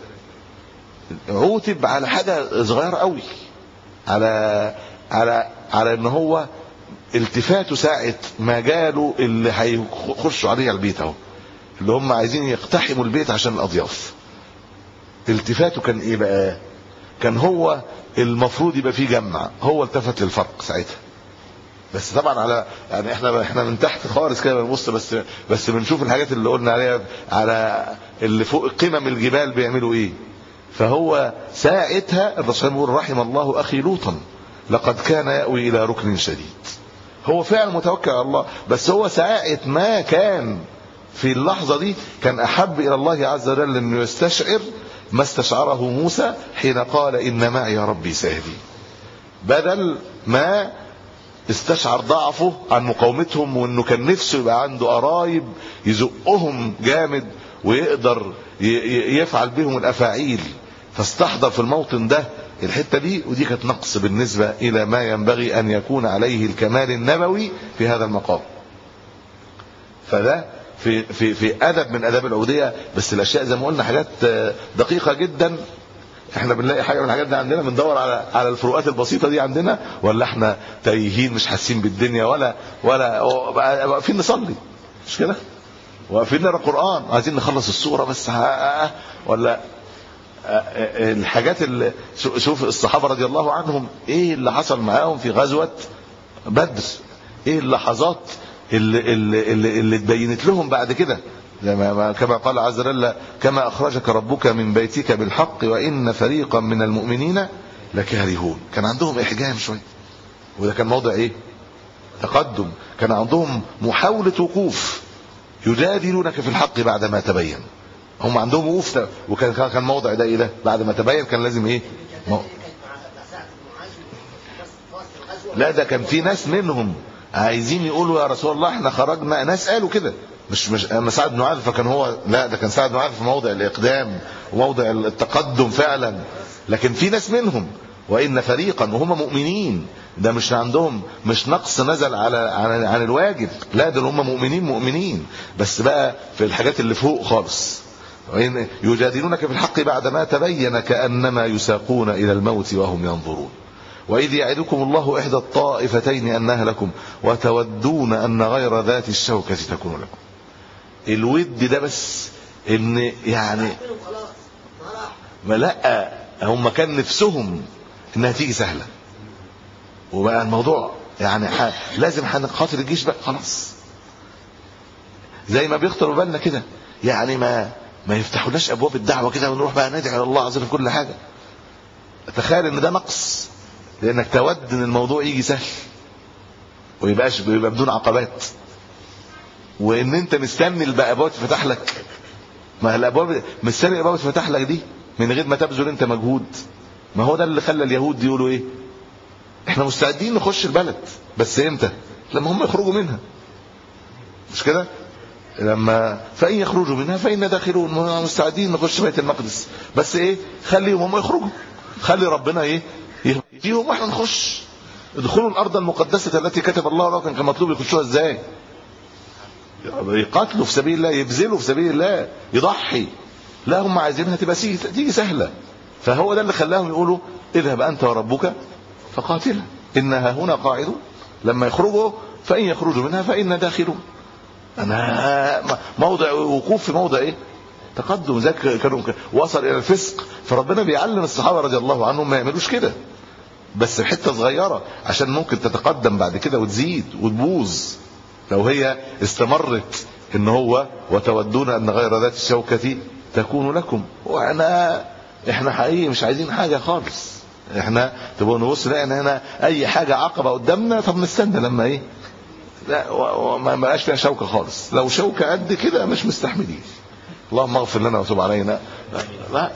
عوتب على حاجه صغيره قوي على على على ان هو التفاته ساعه ما جاله اللي هيخشوا عليه البيت اهو اللي هم عايزين يقتحموا البيت عشان الاضياف التفاته كان ايه بقى كان هو المفروض يبقى فيه جمع هو التفت للفرق ساعتها بس طبعا على يعني احنا احنا من تحت خالص كده بنبص بس بس بنشوف الحاجات اللي قلنا عليها على اللي فوق قمم الجبال بيعملوا ايه فهو ساعتها الرسول بيقول رحم الله اخي لوطا لقد كان يأوي الى ركن شديد هو فعلا متوكل على الله بس هو ساعة ما كان في اللحظة دي كان أحب إلى الله عز وجل أنه يستشعر ما استشعره موسى حين قال إن معي ربي سيهدي بدل ما استشعر ضعفه عن مقاومتهم وانه كان نفسه يبقى عنده قرايب يزقهم جامد ويقدر ي- ي- يفعل بهم الافاعيل فاستحضر في الموطن ده الحته دي ودي كانت نقص بالنسبه الى ما ينبغي ان يكون عليه الكمال النبوي في هذا المقام فده في في في ادب من اداب العوديه بس الاشياء زي ما قلنا حاجات آه، دقيقه جدا احنا بنلاقي حاجه من الحاجات دي عندنا بندور على على الفروقات البسيطه دي عندنا ولا احنا تايهين مش حاسين بالدنيا ولا ولا واقفين نصلي مش كده واقفين نقرا قران عايزين نخلص السوره بس ها- ها- ولا الحاجات اللي شو- شوف الصحابه رضي الله عنهم ايه اللي حصل معاهم في غزوه بدر ايه اللحظات اللي اللي اللي, اللي اتبينت لهم بعد كده لما ما- كما قال عز وجل كما اخرجك ربك من بيتك بالحق وان فريقا من المؤمنين لكارهون كان عندهم احجام شويه وده كان موضع ايه تقدم كان عندهم محاوله وقوف يجادلونك في الحق بعد ما تبين هم عندهم وقوف ده، وكان كان كان موضع ده ايه ده بعد ما تبين كان لازم ايه مو- كانت مع ساعة المعاش في وسط الغزوة لا ده كان في ناس منهم عايزين يقولوا يا رسول الله احنا خرجنا ناس قالوا كده مش مش اما سعد بن معاذ فكان هو لا ده كان سعد بن معاذ في موضع الاقدام وموضع التقدم فعلا لكن في ناس منهم وان فريقا وهم مؤمنين ده مش عندهم مش نقص نزل على عن, عن الواجب لا دول هم مؤمنين مؤمنين بس بقى في الحاجات اللي فوق خالص وإن يجادلونك في الحق بعدما تبين كأنما يساقون إلى الموت وهم ينظرون وإذ يعدكم الله إحدى الطائفتين أنها لكم وتودون أن غير ذات الشوكة تكون لكم الود ده بس إن يعني منهم خلاص ما راح ما لا هم كان نفسهم إنها تيجي سهلة وبقى الموضوع يعني ح... لازم هنقاتل الجيش بقى خلاص زي ما بيخطر بالنا كده يعني ما ما يفتحولناش ابواب الدعوه كده ونروح بقى ندعي على الله عز وجل في كل حاجه تخيل ان ده نقص لانك تود ان الموضوع يجي سهل ويبقاش يبقى بدون عقبات وان انت مستني الابواب تفتح لك ما الابواب مستني الابواب تفتح لك دي من غير ما تبذل انت مجهود ما هو ده اللي خلى اليهود يقولوا ايه احنا مستعدين نخش البلد بس امتى لما هم يخرجوا منها مش كده لما فإن يخرجوا منها فإن داخلون مستعدين نخش بيت المقدس بس ايه خليهم هم يخرجوا خلي ربنا ايه يهديهم واحنا نخش ادخلوا الارض المقدسه التي كتب الله لكم كان مطلوب يخشوها ازاي يقاتلوا في سبيل الله يبذلوا في سبيل الله يضحي لا هم عايزينها تبقى سي- تيجي سهله فهو ده اللي خلاهم يقولوا اذهب انت وربك فقاتلا انها هنا قاعدون لما يخرجوا فان يخرجوا منها فإن داخلون انا موضع وقوف في موضع ايه تقدم ذاك كانوا وصل الى الفسق فربنا بيعلم الصحابه رضي الله عنهم ما يعملوش كده بس حته صغيره عشان ممكن تتقدم بعد كده وتزيد وتبوظ لو هي استمرت ان هو وتودون ان غير ذات الشوكه تكون لكم واحنا احنا حقيقي مش عايزين حاجه خالص احنا تبقوا نبص لقينا هنا اي حاجه عقبه قدامنا طب نستنى لما ايه لا و- وما ما بقاش فيها شوكه خالص لو شوكه قد كده مش مستحملين اللهم اغفر لنا وتب علينا لا, لا.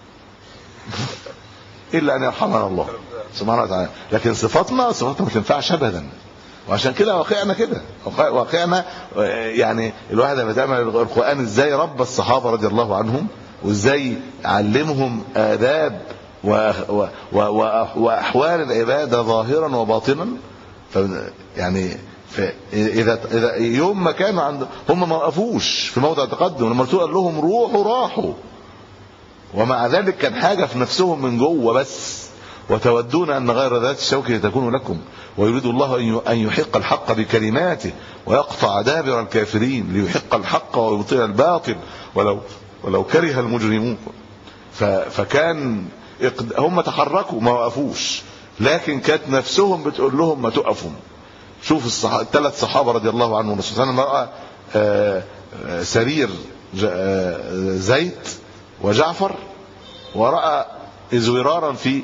الا ان يرحمنا الله سبحانه وتعالى لكن صفاتنا صفاتنا ما تنفعش ابدا وعشان كده واقعنا كده واقع- واقعنا آه، يعني الواحد لما تعمل القران ازاي رب الصحابه رضي الله عنهم وازاي علمهم آداب و و و و واحوال العباده ظاهرا وباطنا ف يعني ف اذا اذا يوم ما كانوا عند هم ما وقفوش في موضع تقدم لما الرسول قال لهم روحوا راحوا ومع ذلك كان حاجه في نفسهم من جوه بس وتودون ان غير ذات الشوكه تكون لكم ويريد الله ان ان يحق الحق بكلماته ويقطع دابر الكافرين ليحق الحق ويبطل الباطل ولو ولو كره المجرمون ف- فكان اقد- هم تحركوا ما وقفوش لكن كانت نفسهم بتقول لهم ما تقفوا شوف الصح... الثلاث صحابه رضي الله عنهم الرسول صلى الله عليه وسلم راى آه، آه، سرير ج- آه، زيد وجعفر وراى ازورارا في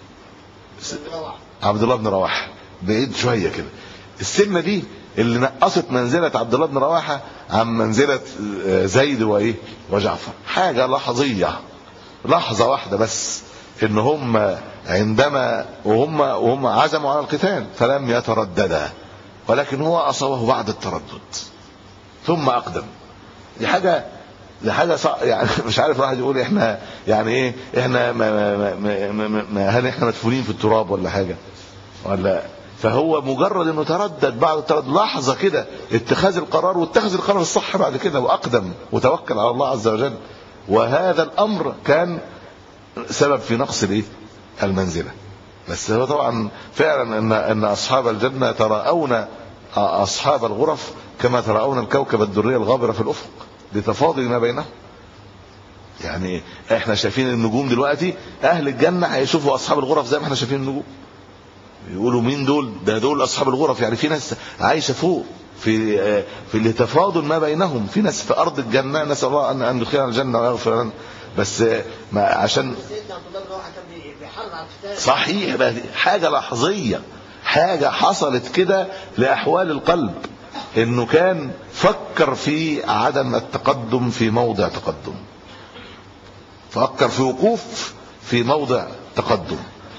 عبد الله بن رواحه بعيد شويه كده السنه دي اللي نقصت منزله عبد الله بن رواحه عن منزله آه، زيد وايه وجعفر حاجه لحظيه لحظه واحده بس ان هم عندما وهم وهم عزموا على القتال فلم يترددا ولكن هو اصابه بعد التردد ثم اقدم دي حاجه دي حاجه صع... يعني مش عارف واحد يقول احنا يعني ايه احنا ما ما ما ما ما ما هل احنا مدفونين في التراب ولا حاجه ولا فهو مجرد انه تردد بعد التردد لحظه كده اتخاذ القرار واتخذ القرار الصح بعد كده واقدم وتوكل على الله عز وجل وهذا الامر كان سبب في نقص الايه المنزله بس هو طبعا فعلا ان ان اصحاب الجنه تراءون اصحاب الغرف كما تراءون الكوكب الدري الغابره في الافق لتفاضل ما بينهم يعني احنا شايفين النجوم دلوقتي اهل الجنه هيشوفوا اصحاب الغرف زي ما احنا شايفين النجوم يقولوا مين دول ده دول اصحاب الغرف يعني في ناس عايشه فوق في في التفاضل ما بينهم في ناس في ارض الجنه نسال الله ان ان يدخلنا الجنه ويغفر لنا بس ما عشان سيدنا عبد الله بن رواحه كان بي- بيحرض على القتال صحيح بقى دي حاجه لحظيه حاجه حصلت كده لاحوال القلب انه كان فكر في عدم التقدم في موضع تقدم فكر في وقوف في موضع تقدم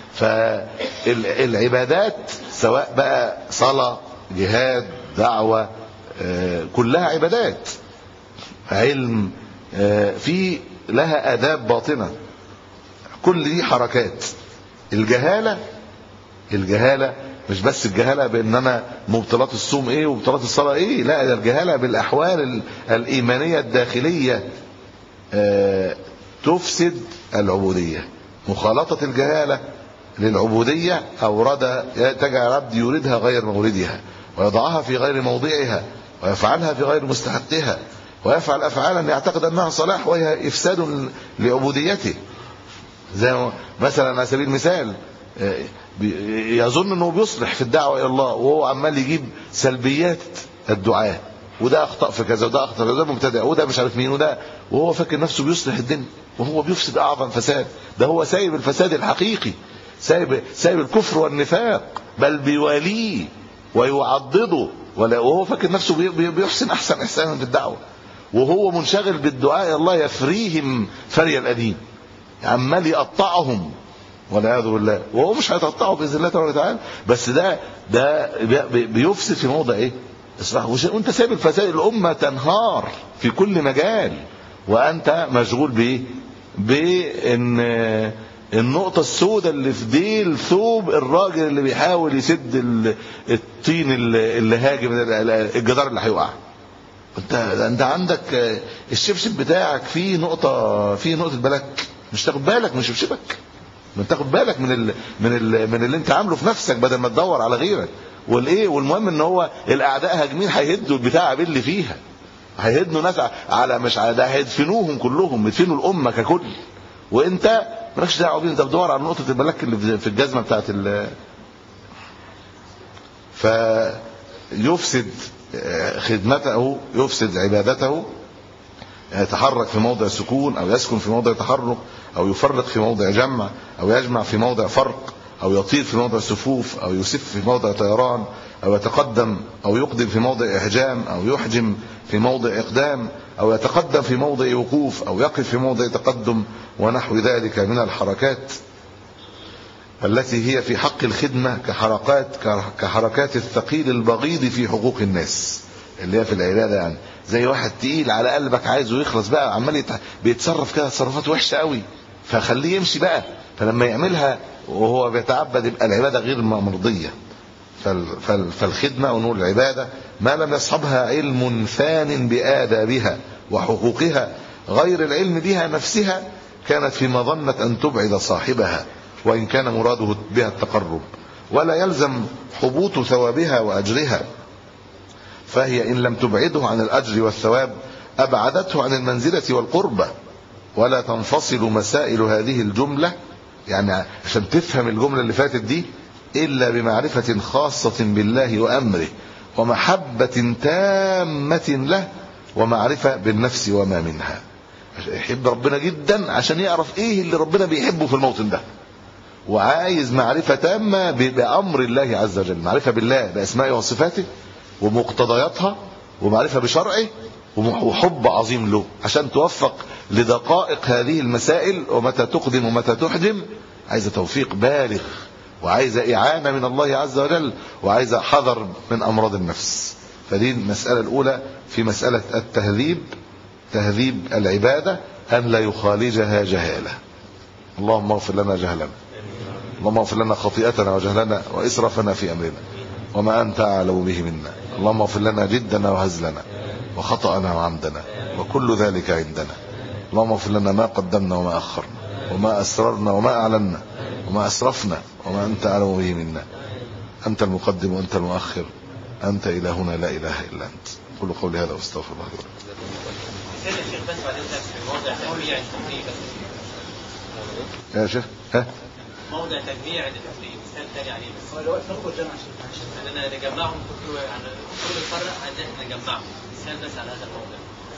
فالعبادات سواء بقى صلاه جهاد دعوه آه، كلها عبادات علم آه، في لها اداب باطنه كل دي حركات الجهاله الجهاله مش بس الجهاله بان انا مبطلات الصوم ايه ومبطلات الصلاه ايه لا ده الجهاله بالاحوال ال- الايمانيه الداخليه آه، تفسد العبوديه مخالطه الجهاله للعبوديه اورد تجعل العبد يريدها غير موردها ويضعها في غير موضعها ويفعلها في غير مستحقها ويفعل افعالا يعتقد انها صلاح وهي افساد لعبوديته زي ما- مثلا على سبيل المثال آه، بي- يظن انه بيصلح في الدعوه الى الله وهو عمال يجيب سلبيات الدعاء وده اخطا في كذا وده اخطا في كذا وده مبتدع وده مش عارف مين وده وهو فاكر نفسه بيصلح الدنيا وهو بيفسد اعظم فساد ده هو سايب الفساد الحقيقي سايب سايب الكفر والنفاق بل بيواليه ويعضده ولا وهو فاكر نفسه بي- بي- بيحسن احسن احسانا في الدعوه وهو منشغل بالدعاء إلى الله يفريهم فري الأديم عمال يقطعهم والعياذ بالله وهو مش هيتقطعه باذن الله تبارك وتعالى بس ده ده بي- بيفسد في موضع ايه؟ اصلاح وش- وانت سايب الفساد الامه تنهار في كل مجال وانت مشغول بايه؟ بان النقطة السوداء اللي في ديل ثوب الراجل اللي بيحاول يسد ال- الطين اللي اللي هاجم الجدار اللي هيقع. انت انت عندك آه، الشبشب بتاعك فيه نقطه فيه نقطه بلك مش تاخد بالك من شبشبك من تاخد بالك من ال من ال من اللي انت عامله في نفسك بدل ما تدور على غيرك والايه والمهم ان هو الاعداء هاجمين هيهدوا البتاع اللي فيها هيهدوا ناس على مش على ده هيدفنوهم كلهم يدفنوا الامه ككل وانت مالكش دعوه بيه انت بتدور على نقطه الملك اللي في- في الجزمه بتاعت ال فيفسد آه، خدمته يفسد عبادته يتحرك في موضع سكون او يسكن في موضع تحرك او يفرق في موضع جمع او يجمع في موضع فرق او يطير في موضع سفوف او يسف في موضع طيران او يتقدم او يقدم في موضع احجام او يحجم في موضع اقدام او يتقدم في موضع وقوف او يقف في موضع تقدم ونحو ذلك من الحركات التي هي في حق الخدمة كحركات كحركات الثقيل البغيض في حقوق الناس اللي هي في العبادة يعني زي واحد تقيل على قلبك عايزه يخلص بقى عمال يت- بيتصرف كده تصرفات وحشة قوي فخليه يمشي بقى فلما يعملها وهو بيتعبد يبقى العبادة غير مرضية فال- فال- فالخدمة ونقول العبادة ما لم يصحبها علم ثان بآدابها وحقوقها غير العلم بها نفسها كانت في مظنة أن تبعد صاحبها وإن كان مراده بها التقرب ولا يلزم حبوط ثوابها وأجرها فهي إن لم تبعده عن الأجر والثواب أبعدته عن المنزلة والقربة ولا تنفصل مسائل هذه الجملة يعني عشان تفهم الجملة اللي فاتت دي إلا بمعرفة خاصة بالله وأمره ومحبة تامة له ومعرفة بالنفس وما منها يحب ربنا جدا عشان يعرف ايه اللي ربنا بيحبه في الموطن ده وعايز معرفة تامة ب- بأمر الله عز وجل معرفة بالله بأسمائه وصفاته ومقتضياتها ومعرفة بشرعه ومح- وحب عظيم له عشان توفق لدقائق هذه المسائل ومتى تقدم ومتى تحجم عايزة توفيق بالغ وعايزة إعانة من الله عز وجل وعايزة حذر من أمراض النفس فدي المسألة الأولى في مسألة التهذيب تهذيب العبادة أن لا يخالجها جهالة اللهم اغفر لنا جهلنا اللهم اغفر لنا خطيئتنا وجهلنا وإسرافنا في أمرنا وما أنت أعلم به منا اللهم اغفر لنا جدنا وهزلنا وخطأنا وعمدنا وكل ذلك عندنا اللهم اغفر لنا ما قدمنا وما أخرنا وما أسررنا وما أعلنا وما أسرفنا وما أنت أعلم به منا أنت المقدم وأنت المؤخر أنت إلهنا لا إله إلا أنت قل قولي هذا واستغفر الله لي ولكم سيد الشيخ بس بعدين في موضع تجميع التفريق يا شيخ ها موضع تجميع التفريق مثال تاني عليه بس هو لو الفرق والجمع شيء اننا نجمعهم كل يعني كل فرق عندنا نجمعهم مثال بس على هذا الموضع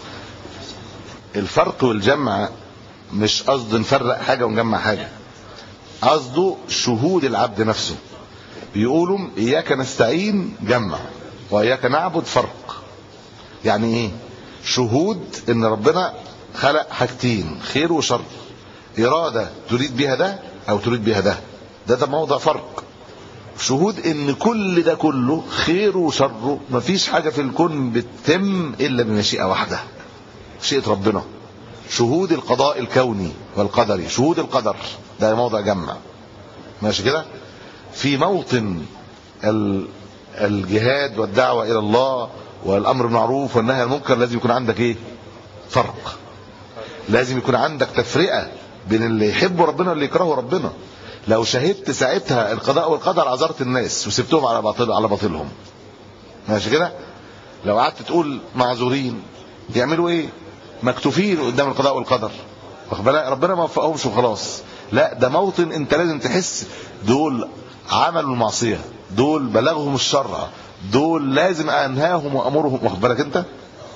الفرق والجمع مش قصد نفرق حاجة ونجمع حاجة قصده شهود العبد نفسه بيقولوا إياك نستعين جمع وإياك نعبد فرق يعني إيه شهود إن ربنا خلق حاجتين خير وشر إرادة تريد بها ده أو تريد بها ده ده ده موضع فرق شهود ان كل ده كله خير وشره مفيش حاجة في الكون بتتم الا بمشيئة واحدة مشيئة ربنا شهود القضاء الكوني والقدري شهود القدر ده موضع جمع ماشي كده في موطن ال- الجهاد والدعوة الى الله والامر بالمعروف والنهي عن المنكر لازم يكون عندك ايه فرق لازم يكون عندك تفرقة بين اللي يحبه ربنا واللي يكرهه ربنا لو شهدت ساعتها القضاء والقدر عذرت الناس وسبتهم على باطل على باطلهم ماشي كده لو قعدت تقول معذورين يعملوا ايه مكتوفين قدام القضاء والقدر واخد بالك ربنا ما وفقهمش وخلاص لا ده موطن انت لازم تحس دول عملوا المعصيه دول بلغهم الشرع دول لازم انهاهم وامرهم واخد بالك انت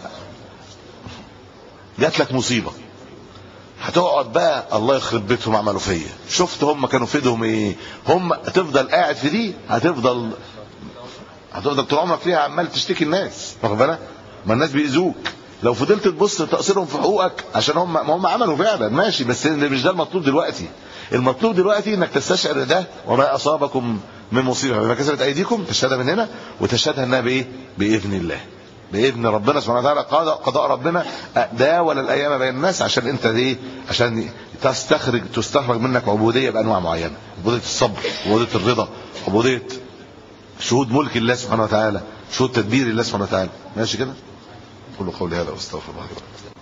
جات لك مصيبه هتقعد بقى الله يخرب بيتهم عملوا فيا شفت هم كانوا في ايدهم ايه هم تفضل قاعد في دي هتفضل هتفضل طول عمرك فيها عمال تشتكي الناس واخد بالك ما الناس بيأذوك لو فضلت تبص تقصيرهم في حقوقك عشان هم ما هم عملوا فعلا ماشي بس اللي مش ده المطلوب دلوقتي المطلوب دلوقتي انك تستشعر ده وما اصابكم من مصيبه بما كسبت ايديكم تشهدها من هنا وتشهدها انها بايه باذن الله باذن ربنا سبحانه وتعالى قضاء قضاء ربنا داول الايام بين الناس عشان انت ايه عشان تستخرج تستخرج منك عبوديه بانواع معينه عبوديه الصبر عبوديه الرضا عبوديه شهود ملك الله سبحانه وتعالى شهود تدبير الله سبحانه وتعالى ماشي كده قولوا قولي هذا واستغفر الله لي ولكم